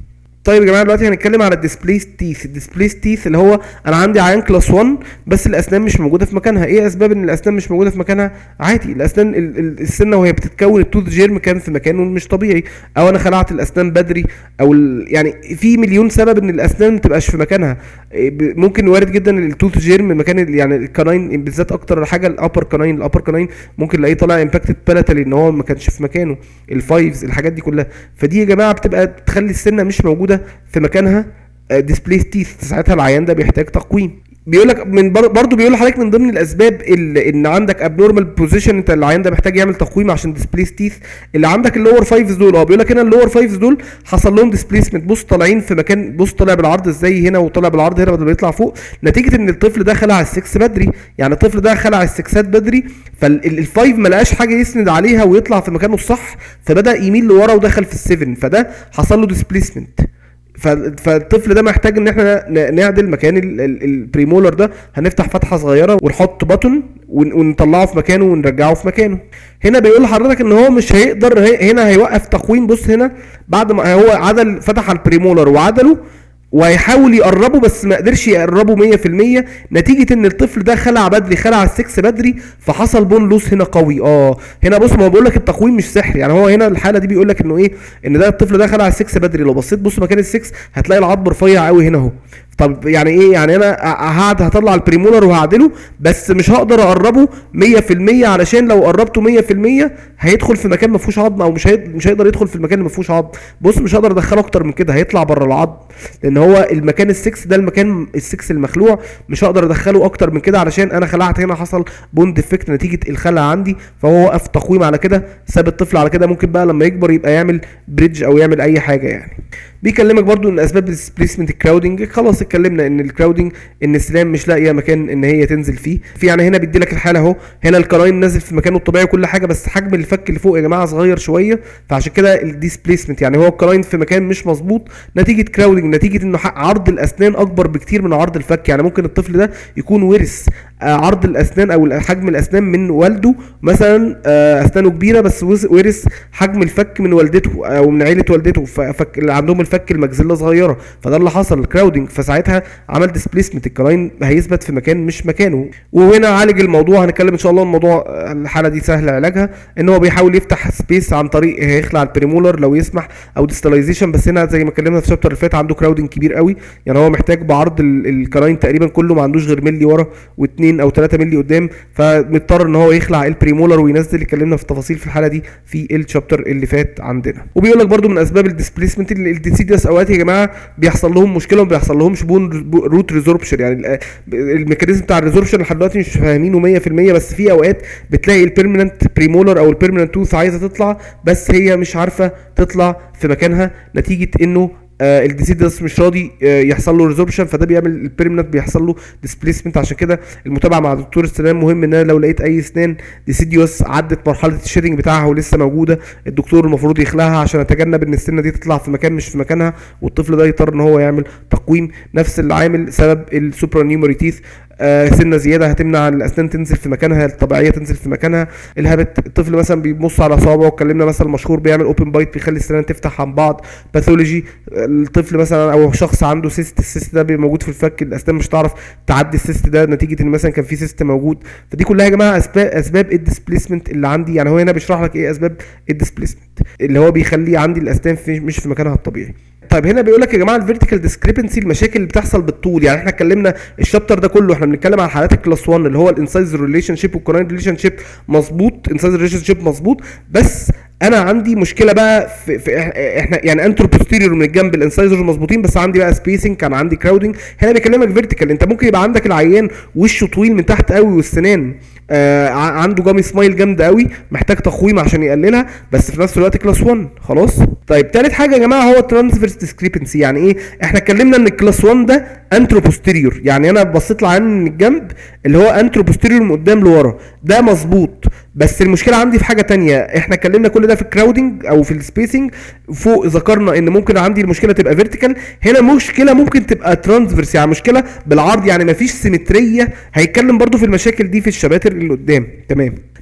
طيب يا جماعه دلوقتي هنتكلم على الديسبليس تيث الديسبليس تيث اللي هو انا عندي عيان كلاس 1 بس الاسنان مش موجوده في مكانها ايه اسباب ان الاسنان مش موجوده في مكانها عادي الاسنان ال- ال- السنه وهي بتتكون التوث جيرم كان في مكانه مش طبيعي او انا خلعت الاسنان بدري او ال- يعني في مليون سبب ان الاسنان ما تبقاش في مكانها إيه ب- ممكن وارد جدا التوث جيرم مكان ال- يعني الكناين بالذات اكتر حاجه الابر كناين الابر كناين ممكن تلاقيه طالع امباكتد بلاتالي ان هو ما كانش في مكانه الفايفز الحاجات دي كلها فدي يا جماعه بتبقى تخلي السنه مش موجوده في مكانها ديسبليس تيث ساعتها العيان ده بيحتاج تقويم بيقول لك من بر... برضه بيقول لحضرتك من ضمن الاسباب اللي ان عندك ابنورمال بوزيشن انت العيان ده محتاج يعمل تقويم عشان ديسبليس تيث اللي عندك اللور فايفز دول اه بيقول لك هنا اللور فايفز دول حصل لهم ديسبليسمنت بص طالعين في مكان بص طالع بالعرض ازاي هنا وطالع بالعرض هنا بدل ما يطلع فوق نتيجه ان الطفل ده خلع السكس بدري يعني الطفل ده خلع السكسات بدري فالفايف ما لقاش حاجه يسند عليها ويطلع في مكانه الصح فبدا يميل لورا ودخل في السفن فده حصل له ديسبليسمنت ف- فالطفل ده محتاج ان احنا ن- نعدل مكان ال- ال- البريمولر ده هنفتح فتحه صغيره ونحط بطن ون- ونطلعه في مكانه ونرجعه في مكانه هنا بيقول لحضرتك ان هو مش هيقدر هي- هنا هيوقف تقويم بص هنا بعد ما هو عدل فتح على البريمولر وعدله وهيحاول يقربه بس ما قدرش يقربه 100% نتيجه ان الطفل ده خلع بدري خلع السكس بدري فحصل بون لوس هنا قوي اه هنا بص ما هو بيقول لك التقويم مش سحر يعني هو هنا الحاله دي بيقول لك انه ايه ان ده الطفل ده خلع السكس بدري لو بصيت بص مكان السكس هتلاقي العظم رفيع قوي هنا اهو طب يعني ايه يعني انا هقعد هطلع البريمولر وهعدله بس مش هقدر اقربه 100% علشان لو قربته 100% هيدخل في مكان ما فيهوش عظم او مش هيد... مش هيقدر يدخل في المكان اللي ما فيهوش عظم بص مش هقدر ادخله اكتر من كده هيطلع بره العظم لان هو المكان السكس ده المكان السكس المخلوع مش هقدر ادخله اكتر من كده علشان انا خلعت هنا حصل بون ديفكت نتيجه الخلع عندي فهو وقف تقويم على كده ساب الطفل على كده ممكن بقى لما يكبر يبقى يعمل بريدج او يعمل اي حاجه يعني بيكلمك برضو ان اسباب الديسبليسمنت الكراودنج خلاص اتكلمنا ان الكراودنج ان السلام مش لاقيه مكان ان هي تنزل فيه في يعني هنا بيدي لك الحاله اهو هنا الكراين نازل في مكانه الطبيعي وكل حاجه بس حجم الفك اللي فوق يا جماعه صغير شويه فعشان كده الديسبليسمنت يعني هو الكراين في مكان مش مظبوط نتيجه كراودنج نتيجه انه ح- عرض الاسنان اكبر بكتير من عرض الفك يعني ممكن الطفل ده يكون ورث آه، عرض الاسنان او حجم الاسنان من والده مثلا آه، اسنانه كبيره بس وز- ورث حجم الفك من والدته او من عيله والدته ففك اللي عندهم الفك المجزله صغيره فده اللي حصل كراودنج فساعتها عمل ديسبليسمنت الكراين هيثبت في مكان مش مكانه وهنا عالج الموضوع هنتكلم ان شاء الله الموضوع آه، الحاله دي سهل علاجها ان هو بيحاول يفتح سبيس عن طريق هيخلع البريمولر لو يسمح او ديستلايزيشن بس هنا زي ما اتكلمنا في الشابتر اللي فات عنده كراودنج كبير قوي يعني هو محتاج بعرض ال- الكراين تقريبا كله ما عندوش غير ملي ورا واثنين او 3 ملي قدام فمضطر ان هو يخلع البريمولر وينزل اتكلمنا في التفاصيل في الحاله دي في الشابتر اللي فات عندنا وبيقول لك برضو من اسباب الديسبليسمنت الديسيديوس اوقات يا جماعه بيحصل لهم مشكله وما بيحصلهمش بون روت ريزوربشن يعني ال- الميكانيزم بتاع الريزوربشن لحد دلوقتي مش فاهمينه 100% بس في اوقات بتلاقي البيرمننت بريمولر او البيرمننت توث عايزه تطلع بس هي مش عارفه تطلع في مكانها نتيجه انه آه الديسيدس مش راضي آه يحصل له ريزوربشن فده بيعمل البيرمننت بيحصل له ديسبليسمنت عشان كده المتابعه مع دكتور السنان مهم ان انا لو لقيت اي اسنان ديسيديوس عدت مرحله الشيدنج بتاعها ولسه موجوده الدكتور المفروض يخلعها عشان اتجنب ان السنه دي تطلع في مكان مش في مكانها والطفل ده يضطر ان هو يعمل تقويم نفس اللي عامل سبب السوبرا نيومري تيث آه سنه زياده هتمنع الاسنان تنزل في مكانها الطبيعيه تنزل في مكانها الهبت الطفل مثلا بيبص على صوابعه واتكلمنا مثلا مشهور بيعمل اوبن بايت بيخلي السنان تفتح عن بعض باثولوجي الطفل مثلا او شخص عنده سيست السيست ده بيبقى موجود في الفك الاسنان مش هتعرف تعدي السيست ده نتيجه ان مثلا كان في سيست موجود فدي كلها يا جماعه اسباب اسباب الديسبليسمنت اللي عندي يعني هو هنا بيشرح لك ايه اسباب الديسبليسمنت اللي هو بيخلي عندي الاسنان في مش في مكانها الطبيعي طيب هنا بيقول لك يا جماعه الفيرتيكال ديسكريبنسي المشاكل اللي بتحصل بالطول يعني احنا اتكلمنا الشابتر ده كله احنا بنتكلم عن حالات الكلاس 1 اللي هو الانسايز ريليشن شيب والكوراين ريليشن شيب مظبوط انسايز ريليشن شيب مظبوط بس انا عندي مشكله بقى في, في إح- احنا يعني انترو بوستيريور من الجنب الانسايزر مظبوطين بس عندي بقى سبيسنج كان عندي كراودنج هنا بيكلمك فيرتيكال انت ممكن يبقى عندك العيان وشه طويل من تحت قوي والسنان آه ع- عنده جامي سمايل جامده قوي محتاج تقويم عشان يقللها بس في نفس الوقت كلاس 1 خلاص طيب تالت حاجه يا جماعه هو ترانسفيرس ديسكريبنسي يعني ايه احنا اتكلمنا ان الكلاس 1 ده انترو بوستيريور يعني انا بصيت لعين من الجنب اللي هو انترو بوستيريور من قدام لورا ده مظبوط بس المشكله عندي في حاجه تانية احنا اتكلمنا كل ده في الكراودنج او في السبيسنج فوق ذكرنا ان ممكن عندي المشكله تبقى فيرتيكال هنا مشكله ممكن تبقى ترانسفيرس يعني مشكله بالعرض يعني مفيش سيمتريه هيتكلم برضو في المشاكل دي في الشباتر اللي قدام تمام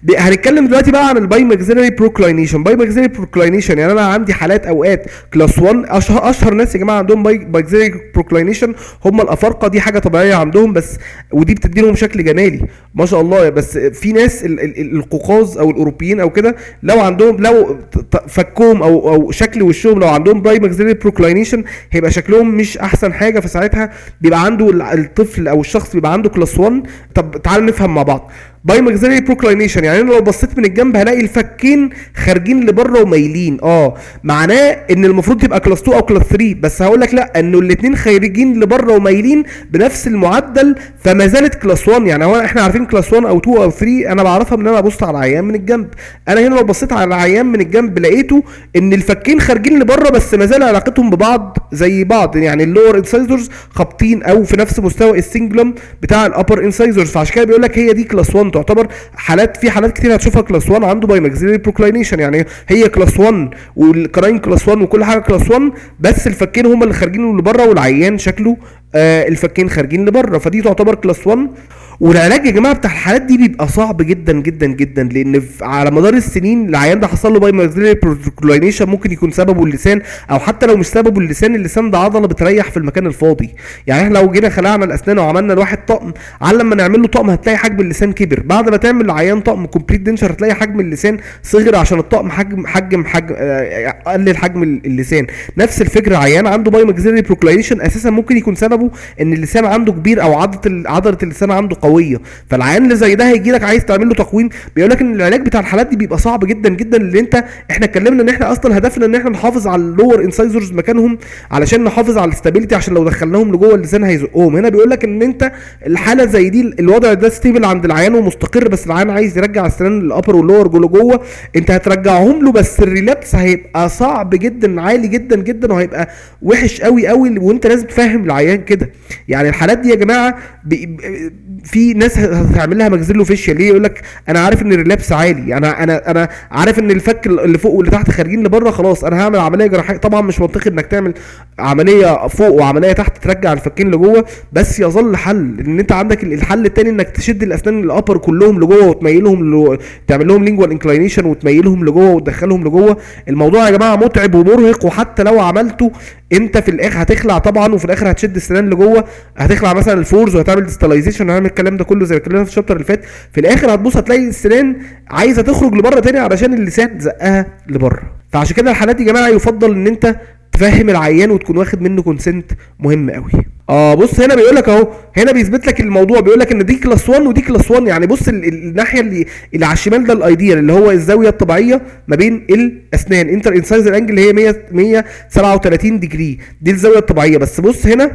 ب- هنتكلم دلوقتي بقى عن الباي ماكسيلري بروكلاينيشن باي ماكسيلري بروكلاينيشن يعني انا عندي حالات اوقات كلاس 1 اشهر اشهر ناس يا جماعه عندهم باي ماكسيلري بروكلاينيشن هم الافارقه دي حاجه طبيعيه عندهم بس ودي بتدي لهم شكل جمالي ما شاء الله بس في ناس ال- ال- ال- القوقاز او الاوروبيين او كده لو عندهم لو ت- ت- فكهم او او شكل وشهم لو عندهم باي ماكسيلري بروكلاينيشن هيبقى شكلهم مش احسن حاجه فساعتها بيبقى عنده ال- الطفل او الشخص بيبقى عنده كلاس 1 طب تعال نفهم مع بعض باي ماكسيلري بروكلاينيشن يعني انا لو بصيت من الجنب هلاقي الفكين خارجين لبره ومايلين اه معناه ان المفروض تبقى كلاس 2 او كلاس 3 بس هقول لك لا انه الاثنين خارجين لبره ومايلين بنفس المعدل فما زالت كلاس 1 يعني هو احنا عارفين كلاس 1 او 2 او 3 انا بعرفها من ان انا ابص على العيان من الجنب انا هنا لو بصيت على العيان من الجنب لقيته ان الفكين خارجين لبره بس ما زال علاقتهم ببعض زي بعض يعني اللور انسايزرز خابطين او في نفس مستوى السنجلم بتاع الابر انسايزرز فعشان كده بيقول لك هي دي كلاس 1 تعتبر حالات في حالات كتير هتشوفها كلاس 1 عنده باي ماكسيلري بروكلاينيشن يعني هي كلاس 1 والكراين كلاس 1 وكل حاجه كلاس 1 بس الفكين هم اللي خارجين لبره والعيان شكله آه الفكين خارجين لبره فدي تعتبر كلاس 1 والعلاج يا جماعه بتاع الحالات دي بيبقى صعب جدا جدا جدا لان في- على مدار السنين العيان ده حصل له باي ماكسيلري بروكلاينيشن ممكن يكون سببه اللسان او حتى لو مش سببه اللسان اللسان ده عضله بتريح في المكان الفاضي يعني احنا لو جينا خلعنا الاسنان وعملنا لواحد طقم على لما نعمل له طقم هتلاقي حجم اللسان كبر بعد ما تعمل لعيان طقم كومبليت دنشر هتلاقي حجم اللسان صغر عشان الطقم حجم حجم حجم آه، قلل حجم اللسان نفس الفكره عيان عنده باي ماكسيلري بروكلاينيشن اساسا ممكن يكون سببه ان اللسان عنده كبير او عضله ال- عضله اللسان عنده قويه فالعيان اللي زي ده هيجي لك عايز تعمل له تقويم بيقول لك ان العلاج بتاع الحالات دي بيبقى صعب جدا جدا لان انت احنا اتكلمنا ان احنا اصلا هدفنا ان احنا نحافظ على اللور انسايزرز مكانهم علشان نحافظ على الاستابيليتي عشان لو دخلناهم لجوه اللسان هيزقهم هنا بيقول لك ان انت الحاله زي دي الوضع ده ستيبل عند العيان ومستقر بس العيان عايز يرجع السنان الابر واللور جوه جوه انت هترجعهم له بس الريلابس هيبقى صعب جدا عالي جدا جدا وهيبقى وحش قوي قوي وانت لازم تفهم العيان كده يعني الحالات دي يا جماعه بي- ب- في ناس هتعمل لها ماكسيلو فيشيال ليه يقول لك انا عارف ان الريلابس عالي انا انا انا عارف ان الفك اللي فوق واللي تحت خارجين لبره خلاص انا هعمل عمليه جراحيه طبعا مش منطقي انك تعمل عمليه فوق وعمليه تحت ترجع الفكين لجوه بس يظل حل ان انت عندك الحل التاني انك تشد الاسنان الابر كلهم لجوه وتميلهم ل... تعمل لهم لينجوال انكلاينيشن وتميلهم لجوه وتدخلهم لجوه الموضوع يا جماعه متعب ومرهق وحتى لو عملته انت في الاخر هتخلع طبعا وفي الاخر هتشد السنان لجوه هتخلع مثلا الفورز وهتعمل ديستلايزيشن وهنعمل الكلام ده كله زي ما اتكلمنا في الشابتر اللي فات في الاخر هتبص هتلاقي السنان عايزه تخرج لبره تاني علشان اللسان زقها لبره فعشان كده الحالات دي يا جماعه يفضل ان انت تفهم العيان وتكون واخد منه كونسنت مهم قوي اه بص هنا بيقول لك اهو هنا بيثبت لك الموضوع بيقول لك ان دي كلاس 1 ودي كلاس 1 يعني بص ال- ال- الناحيه اللي اللي على الشمال ده الايديال اللي هو الزاويه الطبيعيه ما بين الاسنان انتر انسايزر انجل اللي هي 100 137 ديجري دي الزاويه الطبيعيه بس بص هنا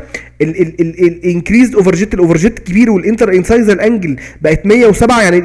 الانكريزد اوفرجيت الاوفرجيت كبير والانتر انسايزر انجل بقت 107 يعني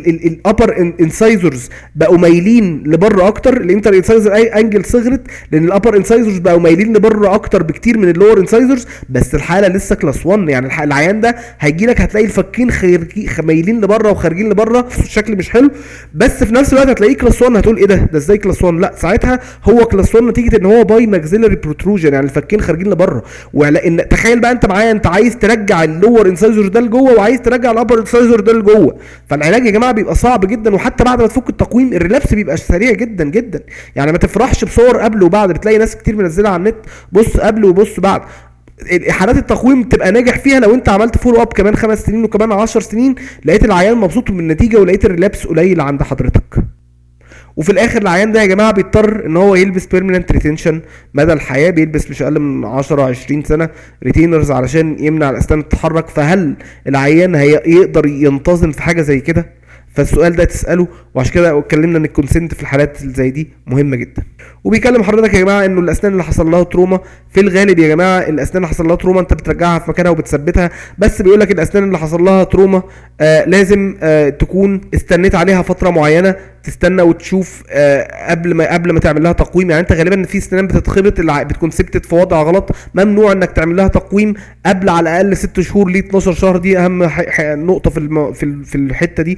الابر انسايزرز بقوا مايلين لبره اكتر الانتر انسايزر انجل صغرت لان الابر انسايزرز بقوا مايلين لبره اكتر بكتير من اللور انسايزرز بس الحاله لسه كلاس 1 يعني الح- العيان ده هيجي لك هتلاقي الفكين خارجين مايلين لبره وخارجين لبره الشكل مش حلو بس في نفس الوقت هتلاقيه كلاس 1 هتقول ايه ده ده ازاي كلاس 1 لا ساعتها هو كلاس 1 نتيجه ان هو باي ماكسيلري بروتروجن يعني الفكين خارجين لبره وان تخيل بقى انت معايا انت عايز ترجع اللور انسايزر ده لجوه وعايز ترجع الابر انسايزر ده لجوه فالعلاج يا جماعه بيبقى صعب جدا وحتى بعد ما تفك التقويم الريلابس بيبقى سريع جدا جدا يعني ما تفرحش بصور قبل وبعد بتلاقي ناس كتير منزلها على النت بص قبل وبص بعد حالات التقويم تبقى ناجح فيها لو انت عملت فولو اب كمان خمس سنين وكمان 10 سنين لقيت العيان مبسوط من النتيجه ولقيت الريلابس قليل عند حضرتك وفي الاخر العيان ده يا جماعه بيضطر ان هو يلبس بيرمننت ريتنشن مدى الحياه بيلبس مش اقل من 10 20 سنه ريتينرز علشان يمنع الاسنان تتحرك فهل العيان هيقدر ينتظم في حاجه زي كده فالسؤال ده تساله وعشان كده اتكلمنا ان الكونسنت في الحالات اللي زي دي مهمه جدا وبيكلم حضرتك يا جماعه انه الاسنان اللي حصل لها تروما في الغالب يا جماعه الاسنان اللي حصل لها تروما انت بترجعها في مكانها وبتثبتها بس بيقول لك الاسنان اللي حصل لها تروما آه لازم آه تكون استنيت عليها فتره معينه تستنى وتشوف آه قبل ما قبل ما تعمل لها تقويم يعني انت غالبا في سنان بتتخبط اللي بتكون ثبتت في وضع غلط ممنوع انك تعمل لها تقويم قبل على الاقل 6 شهور ل 12 شهر دي اهم ح- ح- نقطه في الم... في ال- في الحته دي انك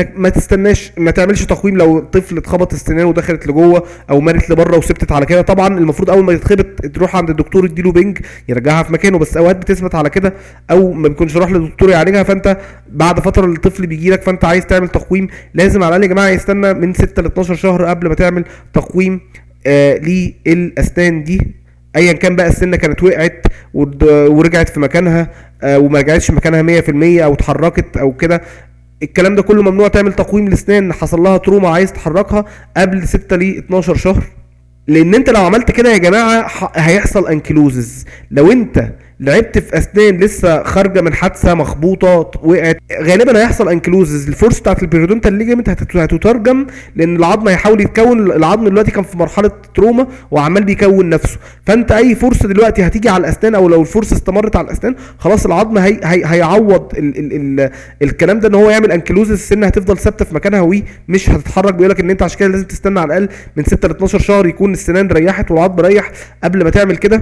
انك ما تستناش ما تعملش تقويم لو الطفل اتخبط السنان ودخلت لجوه او مالت لبره وسبتت على كده طبعا المفروض اول ما يتخبط تروح عند الدكتور يديله بنج يرجعها في مكانه بس اوقات بتثبت على كده او ما بيكونش راح للدكتور يعالجها فانت بعد فتره الطفل بيجي لك فانت عايز تعمل تقويم لازم على الاقل يا جماعه يستنى من 6 ل 12 شهر قبل ما تعمل تقويم آه للاسنان دي ايا كان بقى السنه كانت وقعت ود- ورجعت في مكانها آه، وما رجعتش مكانها 100% او اتحركت او كده الكلام ده كله ممنوع تعمل تقويم لسنان حصل لها تروما عايز تحركها قبل 6 ل 12 شهر لان انت لو عملت كده يا جماعه ح- هيحصل انكلوزز لو انت لعبت في اسنان لسه خارجه من حادثه مخبوطه وقعت غالبا هيحصل انكلوزز الفورس بتاعت البيريدونتال ليجمنت هتت- هتترجم لان العظم هيحاول يتكون العظم دلوقتي كان في مرحله تروما وعمال بيكون نفسه فانت اي فرصه دلوقتي هتيجي على الاسنان او لو الفرصه استمرت على الاسنان خلاص العظم هي هي هيعوض ال ال ال الكلام ده ان هو يعمل انكلوزز السن هتفضل ثابته في مكانها ومش هتتحرك بيقول لك ان انت عشان كده لازم تستنى على الاقل من 6 ل 12 شهر يكون السنان ريحت والعظم ريح قبل ما تعمل كده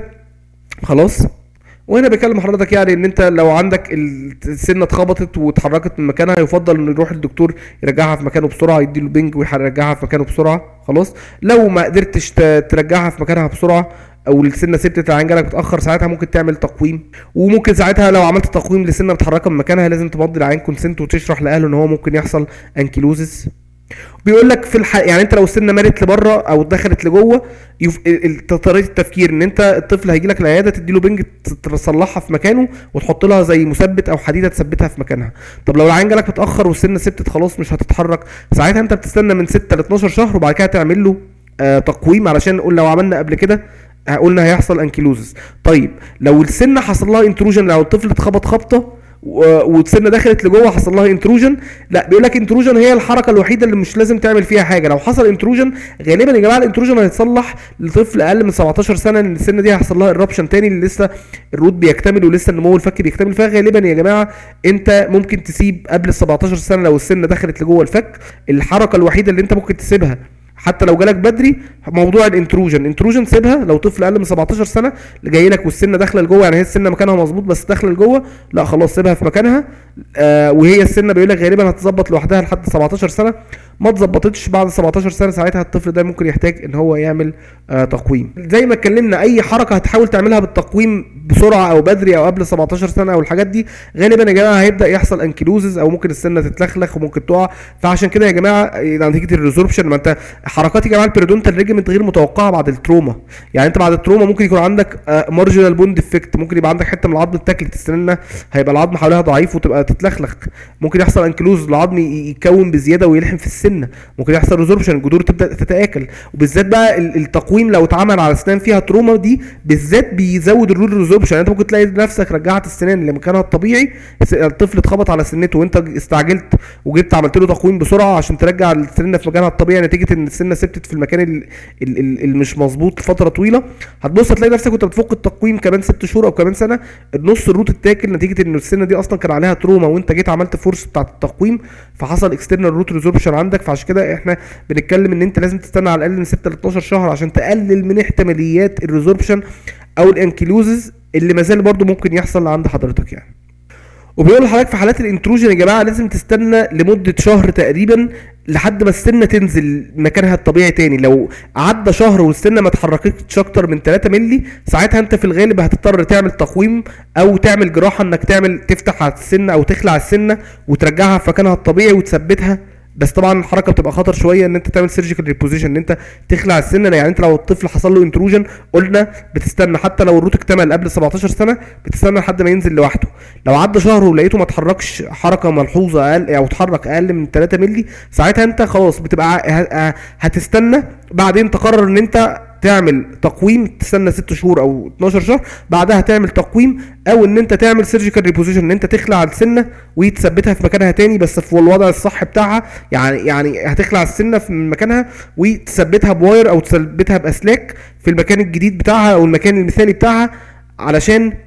خلاص وهنا بكلم حضرتك يعني ان انت لو عندك السنه اتخبطت واتحركت من مكانها يفضل انه يروح الدكتور يرجعها في مكانه بسرعه يديله بنج ويرجعها في مكانه بسرعه خلاص لو ما قدرتش ت- ترجعها في مكانها بسرعه او السنه سبتت العين جالك متاخر ساعتها ممكن تعمل تقويم وممكن ساعتها لو عملت تقويم لسنه متحركه من مكانها لازم تمضي العين كونسنت وتشرح لاهله ان هو ممكن يحصل انكيلوزس بيقول لك في الح... يعني انت لو السنه مالت لبره او دخلت لجوه يف... ال- ال- طريقه التفكير ان انت الطفل هيجي لك العياده تديله بنج ت- تصلحها في مكانه وتحط لها زي مثبت او حديده تثبتها في مكانها طب لو العين جالك متاخر والسنه سبتت خلاص مش هتتحرك ساعتها انت بتستنى من 6 ل 12 شهر وبعد كده تعمل له آه تقويم علشان نقول لو عملنا قبل كده آه، قلنا هيحصل انكيلوزس طيب لو السنه حصل لها انتروجن لو الطفل اتخبط خبطه و- والسنه دخلت لجوه حصل لها انتروجن لا بيقول لك انتروجن هي الحركه الوحيده اللي مش لازم تعمل فيها حاجه لو حصل انتروجن غالبا يا جماعه الانتروجن هيتصلح لطفل اقل من 17 سنه لان السنه دي هيحصل لها ايربشن تاني اللي لسه الروت بيكتمل ولسه النمو الفكي بيكتمل فغالبا يا جماعه انت ممكن تسيب قبل ال 17 سنه لو السنه دخلت لجوه الفك الحركه الوحيده اللي انت ممكن تسيبها حتى لو جالك بدري موضوع الانتروجن انتروجن سيبها لو طفل اقل من 17 سنه اللي جاي لك والسنه داخله لجوه يعني هي السنه مكانها مظبوط بس داخله لجوه لا خلاص سيبها في مكانها آه وهي السنه بيقول لك غالبا هتظبط لوحدها لحد 17 سنه ما اتظبطتش بعد 17 سنه ساعتها الطفل ده ممكن يحتاج ان هو يعمل آه تقويم زي ما اتكلمنا اي حركه هتحاول تعملها بالتقويم بسرعه او بدري او قبل 17 سنه او الحاجات دي غالبا يا جماعه هيبدا يحصل انكيلوزز او ممكن السنه تتلخلخ وممكن تقع فعشان كده يا جماعه نتيجه الريزوربشن ما انت حركات يا جماعه البيريدونتال ريجمنت غير متوقعه بعد التروما يعني انت بعد التروما ممكن يكون عندك مارجنال بوند افكت ممكن يبقى عندك حته من العظم اتاكلت السنه هيبقى العظم حواليها ضعيف وتبقى تتلخلخ ممكن يحصل انكلوز العظم ي- يتكون بزياده ويلحم في السنه ممكن يحصل ريزوربشن الجذور تبدا تتاكل وبالذات بقى ال- التقويم لو اتعمل على اسنان فيها تروما دي بالذات بيزود الرول ريزوربشن يعني انت ممكن تلاقي نفسك رجعت السنان اللي مكانها الطبيعي الس- الطفل اتخبط على سنته وانت استعجلت وجبت عملت له تقويم بسرعه عشان ترجع السنه في مكانها الطبيعي نتيجه ان السنه ثبتت في المكان ال- ال- ال- اللي مش مظبوط لفتره طويله هتبص هتلاقي نفسك وانت بتفك التقويم كمان ست شهور او كمان سنه النص الروت اتاكل نتيجه ان السنه دي اصلا كان عليها تروما وانت جيت عملت فورس بتاعت التقويم فحصل اكسترنال روت ريزوربشن عندك فعشان كده احنا بنتكلم ان انت لازم تستنى على الاقل من 6 ل 12 شهر عشان تقلل من احتماليات الريزوربشن او الانكيلوزز اللي مازال برضو ممكن يحصل عند حضرتك يعني وبيقول لحضرتك في حالات الانتروجن يا جماعه لازم تستنى لمده شهر تقريبا لحد ما السنه تنزل مكانها الطبيعي تاني لو عدى شهر والسنه ما اتحركتش اكتر من 3 مللي ساعتها انت في الغالب هتضطر تعمل تقويم او تعمل جراحه انك تعمل تفتح على السنه او تخلع السنه وترجعها في مكانها الطبيعي وتثبتها بس طبعا الحركه بتبقى خطر شويه ان انت تعمل سيرجيكال ريبوزيشن ان انت تخلع السنه يعني انت لو الطفل حصل له انتروجن قلنا بتستنى حتى لو الروت اكتمل قبل 17 سنه بتستنى لحد ما ينزل لوحده لو عدى شهر ولقيته ما اتحركش حركه ملحوظه اقل او اتحرك اقل من 3 مللي ساعتها انت خلاص بتبقى ع- ه- ه- هتستنى بعدين تقرر ان انت تعمل تقويم تستنى 6 شهور او 12 شهر بعدها تعمل تقويم او ان انت تعمل سيرجيكال ريبوزيشن ان انت تخلع السنه وتثبتها في مكانها تاني بس في الوضع الصح بتاعها يعني يعني هتخلع السنه في مكانها وتثبتها بواير او تثبتها باسلاك في المكان الجديد بتاعها او المكان المثالي بتاعها علشان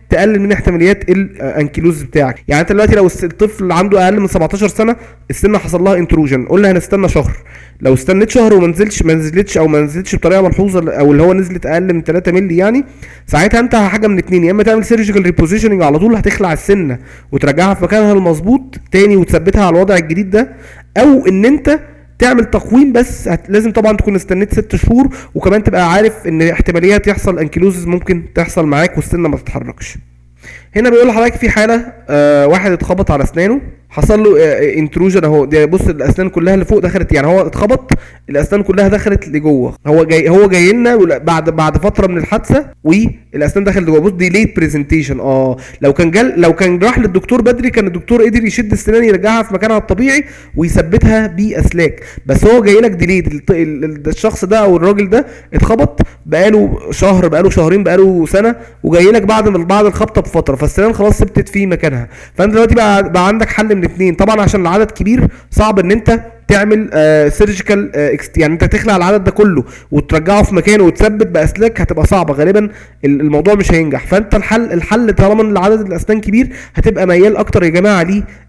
تقلل من احتماليات الانكيلوز بتاعك يعني انت دلوقتي لو الس- الطفل عنده اقل من 17 سنه السنه حصل لها انتروجن قلنا هنستنى شهر لو استنيت شهر وما نزلش ما نزلتش او ما نزلتش بطريقه ملحوظه او اللي هو نزلت اقل من 3 مللي يعني ساعتها انت حاجه من اتنين يا اما تعمل سيرجيكال ريبوزيشننج على طول هتخلع السنه وترجعها في مكانها المظبوط تاني وتثبتها على الوضع الجديد ده او ان انت تعمل تقويم بس هت... لازم طبعا تكون استنيت ست شهور وكمان تبقى عارف ان احتماليات يحصل انكيلوزز ممكن تحصل معاك والسنه ما تتحركش هنا بيقول لحضرتك في حاله آه واحد اتخبط على اسنانه حصل له آه انتروجن اهو ده بص الاسنان كلها اللي فوق دخلت يعني هو اتخبط الاسنان كلها دخلت لجوه هو جاي هو جاي لنا ولا- بعد بعد فتره من الحادثه والاسنان دخلت لجوه بص دي ليت برزنتيشن اه لو كان جال لو كان راح للدكتور بدري كان الدكتور قدر يشد السنان يرجعها في مكانها الطبيعي ويثبتها باسلاك بس هو جاي لك ديليد الط- ال- ال- الشخص ده او الراجل ده اتخبط بقاله شهر بقاله شهرين بقاله سنه وجاي لك بعد من بعد الخبطه بفتره فالسنان خلاص ثبتت في مكانها فانت دلوقتي بقى بقى عندك حل من اتنين طبعا عشان العدد كبير صعب ان انت تعمل سيرجيكال يعني انت تخلع العدد ده كله وترجعه في مكانه وتثبت باسلاك هتبقى صعبه غالبا ال- الموضوع مش هينجح فانت الحل الحل طالما ان عدد الاسنان كبير هتبقى ميال اكتر يا جماعه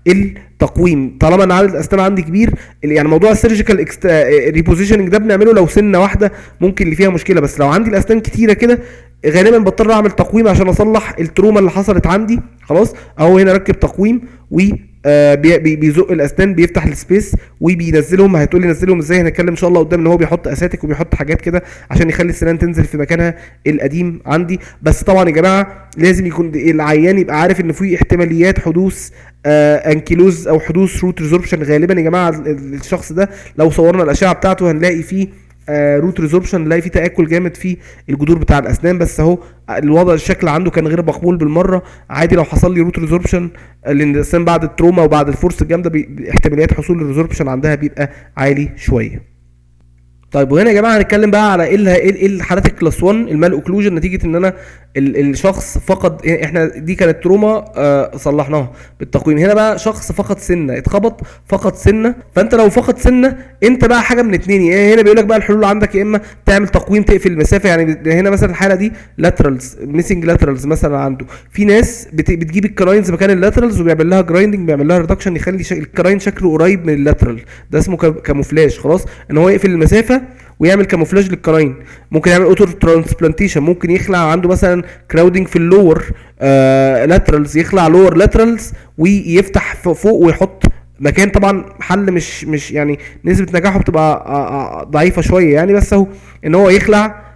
للتقويم طالما ان عدد الاسنان عندي كبير ال- يعني موضوع السيرجيكال ريبوزيشننج ده بنعمله لو سنه واحده ممكن اللي فيها مشكله بس لو عندي الاسنان كتيره كده غالبا بضطر اعمل تقويم عشان اصلح التروما اللي حصلت عندي خلاص اهو هنا ركب تقويم و آه، بي- بي- بيزق الاسنان بيفتح السبيس وبينزلهم هتقولي نزلهم ازاي هنتكلم ان شاء الله قدام ان هو بيحط اساتك وبيحط حاجات كده عشان يخلي السنان تنزل في مكانها القديم عندي بس طبعا يا جماعه لازم يكون العيان يبقى عارف ان في احتماليات حدوث آه انكيلوز او حدوث روت ريزوربشن غالبا يا جماعه ال- ال- الشخص ده لو صورنا الاشعه بتاعته هنلاقي فيه روت ريزوربشن نلاقي فيه تاكل جامد في الجذور بتاع الاسنان بس اهو الوضع الشكل عنده كان غير مقبول بالمره عادي لو حصل لي روت ريزوربشن لان الاسنان بعد التروما وبعد الفورس الجامده بي- احتماليات حصول الريزوربشن عندها بيبقى عالي شويه طيب وهنا يا جماعه هنتكلم بقى على ايه ال- ايه ال- ايه الحالات الكلاس 1 المال اوكلوجن نتيجه ان انا ال- الشخص فقد احنا دي كانت تروما آه صلحناها بالتقويم هنا بقى شخص فقد سنه اتخبط فقد سنه فانت لو فقد سنه انت بقى حاجه من اتنين يعني هنا بيقول لك بقى الحلول عندك يا اما تعمل تقويم تقفل المسافه يعني ب- هنا مثلا الحاله دي لاترالز ميسنج لاترالز مثلا عنده في ناس بت- بتجيب الكراينز مكان اللاترالز وبيعمل لها جرايندنج بيعمل لها ريدكشن يخلي شك- الكراين شكله قريب من اللاترال ده اسمه كا- كاموفلاج خلاص ان هو يقفل المسافه ويعمل كاموفلاج للكراين ممكن يعمل اوتو ترانسبلانتيشن ممكن يخلع عنده مثلا كراودنج في اللور آه لاترالز يخلع لور لاترالز ويفتح ف- فوق ويحط مكان طبعا حل مش مش يعني نسبة نجاحه بتبقى آه، آه، ضعيفة شوية يعني بس اهو ان هو يخلع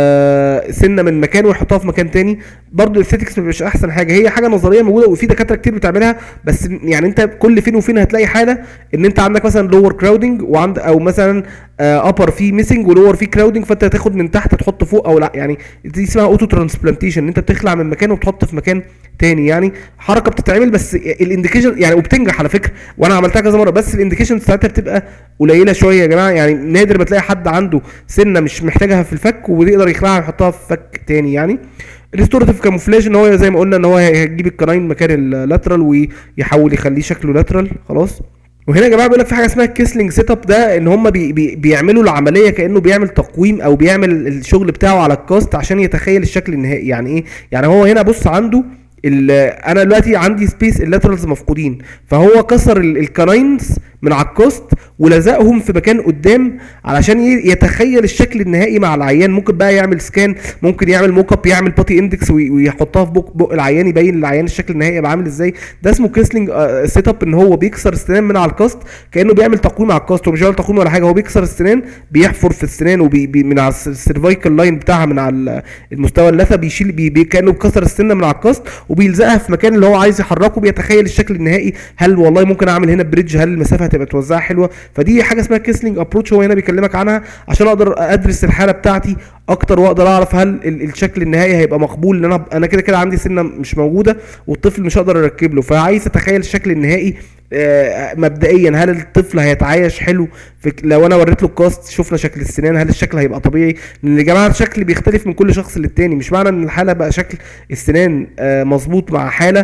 آه سنه من مكان ويحطها في مكان تاني برضو الاستاتيكس مش احسن حاجه هي حاجه نظريه موجوده وفي دكاتره كتير بتعملها بس يعني انت كل فين وفين هتلاقي حاله ان انت عندك مثلا لور كراودنج وعند او مثلا ابر فيه ميسنج ولور فيه كراودنج فانت هتاخد من تحت تحط فوق او لا يعني دي اسمها اوتو ترانسبلانتيشن ان انت بتخلع من مكان وتحط في مكان تاني يعني حركه بتتعمل بس الانديكيشن يعني وبتنجح على فكره وانا عملتها كذا مره بس الانديكيشن بتاعتها بتبقى قليله شويه يا جماعه يعني نادر ما تلاقي حد عنده سنه مش محتاجها في الفك ويقدر يخلعها ويحطها في فك تاني يعني ريستورتيف كاموفلاج ان هو زي ما قلنا ان هو هيجيب الكراين مكان اللاترال ويحاول يخليه شكله لاترال خلاص وهنا يا جماعه بيقول لك في حاجه اسمها الكيسلينج سيت اب ده ان هم بي بي بيعملوا العمليه كانه بيعمل تقويم او بيعمل الشغل بتاعه على الكاست عشان يتخيل الشكل النهائي يعني ايه يعني هو هنا بص عنده ال- انا دلوقتي عندي سبيس اللاترالز مفقودين فهو كسر ال- الكراينز من على الكاست ولزقهم في مكان قدام علشان ي- يتخيل الشكل النهائي مع العيان ممكن بقى يعمل سكان ممكن يعمل موك اب يعمل باتي اندكس وي- ويحطها في بق, بق العيان يبين للعيان الشكل النهائي يبقى عامل ازاي ده اسمه كيسلينج سيت اب ان هو بيكسر السنان من على الكاست كانه بيعمل تقويم على الكاست هو مش بيعمل تقويم ولا حاجه هو بيكسر السنان بيحفر في السنان وبي بي من على السيرفايكال لاين بتاعها من على المستوى اللثه بيشيل بي بي كانه بيكسر السنه من على الكاست وبيلزقها في مكان اللي هو عايز يحركه بيتخيل الشكل النهائي هل والله ممكن اعمل هنا بريدج هل المسافه هتبقى توزعها حلوه فدي حاجه اسمها كيسلينج ابروتش هو هنا بيكلمك عنها عشان اقدر ادرس الحاله بتاعتي اكتر واقدر اعرف هل ال- الشكل النهائي هيبقى مقبول ان انا انا كده كده عندي سنه مش موجوده والطفل مش هقدر اركب له فعايز اتخيل الشكل النهائي آه، مبدئيا هل الطفل هيتعايش حلو في لو انا وريت له الكاست شفنا شكل السنان هل الشكل هيبقى طبيعي لان يا جماعه الشكل بيختلف من كل شخص للتاني مش معنى ان الحاله بقى شكل السنان آه، مظبوط مع حاله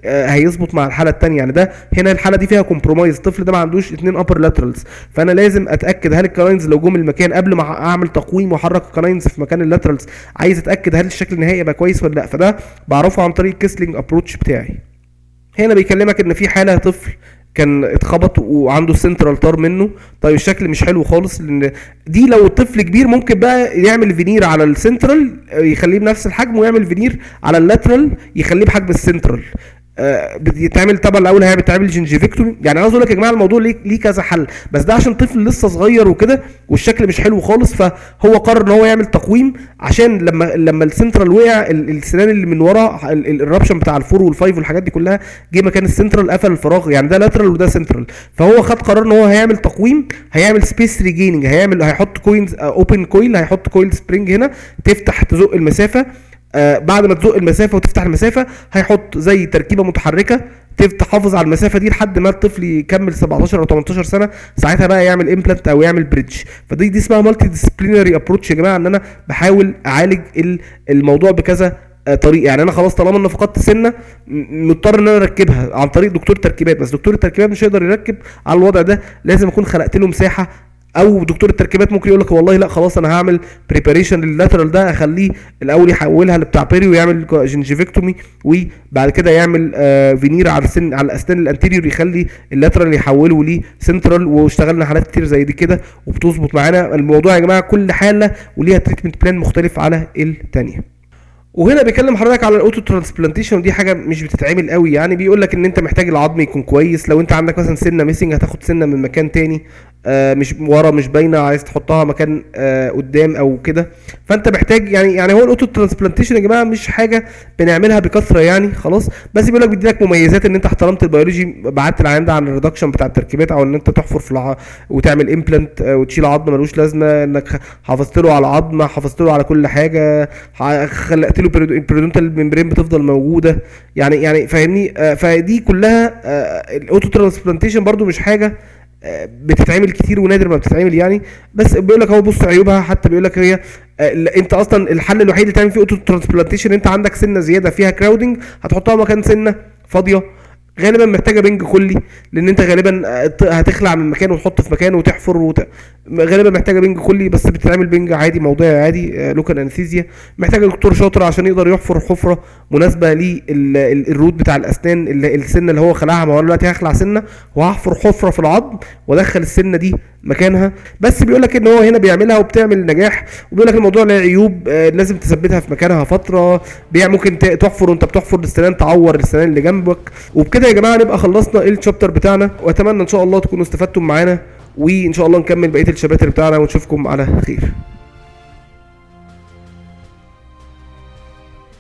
آه، هيظبط مع الحاله التانية يعني ده هنا الحاله دي فيها كومبرومايز الطفل ده ما عندوش اتنين ابر لاترالز فانا لازم اتاكد هل الكلاينز لو جم المكان قبل ما اعمل تقويم واحرك الكلاينز في مكان اللاترالز عايز اتاكد هل الشكل النهائي يبقى كويس ولا لا فده بعرفه عن طريق الكيسلينج ابروتش بتاعي هنا بيكلمك ان في حاله طفل كان اتخبط وعنده السنترال طار منه طيب الشكل مش حلو خالص لان دي لو الطفل كبير ممكن بقى يعمل فينير على السنترال آه، يخليه بنفس الحجم ويعمل فينير على اللاترال يخليه بحجم السنترال آه، بيتعمل طبعا الاول هي بتعمل جنجيفيكتومي يعني عاوز اقول لك يا جماعه الموضوع ليه ليه كذا حل بس ده عشان طفل لسه صغير وكده والشكل مش حلو خالص فهو قرر ان هو يعمل تقويم عشان لما لما السنترال وقع ال- السنان اللي من ورا ال- ال- الرابشن بتاع الفور والفايف والحاجات دي كلها جه مكان السنترال قفل الفراغ يعني ده لاترال وده سنترال فهو خد قرار ان هو هيعمل تقويم هيعمل سبيس ريجيننج هيعمل هيحط كوينز اوبن كويل هيحط كويل سبرينج هنا تفتح تزق المسافه آه بعد ما تزق المسافه وتفتح المسافه هيحط زي تركيبه متحركه تف- تحافظ على المسافه دي لحد ما الطفل يكمل 17 او 18 سنه ساعتها بقى يعمل امبلانت او يعمل بريدج فدي دي اسمها مالتي ديسيبلينري ابروتش يا جماعه ان انا بحاول اعالج ال- الموضوع بكذا آه، طريق يعني انا خلاص طالما ان فقدت سنه م- مضطر ان انا اركبها عن طريق دكتور تركيبات بس دكتور التركيبات مش هيقدر يركب على الوضع ده لازم اكون خلقت له مساحه او دكتور التركيبات ممكن يقول لك والله لا خلاص انا هعمل بريباريشن لللاترال ده اخليه الاول يحولها لبتاع بيري ويعمل جنجيفيكتومي وبعد كده يعمل آه فينير على السن على الاسنان الانتيريور يخلي اللاترال يحوله ليه سنترال واشتغلنا حالات كتير زي دي كده وبتظبط معانا الموضوع يا جماعه كل حاله وليها تريتمنت بلان مختلف على الثانيه وهنا بيكلم حضرتك على الاوتو ترانسبلانتيشن ودي حاجه مش بتتعمل قوي يعني بيقول لك ان انت محتاج العظم يكون كويس لو انت عندك مثلا سنه ميسنج هتاخد سنه من مكان تاني آه مش ورا مش باينه عايز تحطها مكان آه قدام او كده فانت محتاج يعني يعني هو الاوتو ترانسبلانتيشن يا جماعه مش حاجه بنعملها بكثره يعني خلاص بس بيقول لك بيدي لك مميزات ان انت احترمت البيولوجي بعدت العيان ده عن الريدكشن بتاع التركيبات او ان انت تحفر في الع... وتعمل امبلانت وتشيل عظم ملوش لازمه انك حافظت له على عظمه حافظت له على كل حاجه ح- خلقت له البريدونتال ممبرين بتفضل موجوده يعني يعني فاهمني آه، فدي كلها آه، الاوتو ترانسبلانتيشن برضو مش حاجه آه، بتتعمل كتير ونادر ما بتتعمل يعني بس بيقول لك اهو بص عيوبها حتى بيقول لك هي آه، ل- انت اصلا الحل الوحيد اللي تعمل فيه اوتو ترانسبلانتيشن انت عندك سنه زياده فيها كراودنج هتحطها مكان سنه فاضيه غالبا محتاجه بنج كلي لان انت غالبا آه، ت- هتخلع من مكان وتحط في مكان وتحفر وت... غالبا محتاجه بنج كلي بس بتتعمل بنج عادي موضعي عادي لوكال انستيزيا محتاجه دكتور شاطر عشان يقدر يحفر حفره مناسبه للروت بتاع الاسنان اللي السنه اللي هو خلعها ما هو أنا دلوقتي هخلع سنه وهحفر حفره في العظم وادخل السنه دي مكانها بس بيقول لك ان هو هنا بيعملها وبتعمل نجاح وبيقول لك الموضوع له عيوب آه، لازم تثبتها في مكانها فتره بيع ممكن ت- تحفر وانت بتحفر السنان تعور السنان اللي جنبك وبكده يا جماعه نبقى خلصنا الشابتر بتاعنا واتمنى ان شاء الله تكونوا استفدتم معانا وان شاء الله نكمل بقيه الشباتر بتاعنا ونشوفكم على خير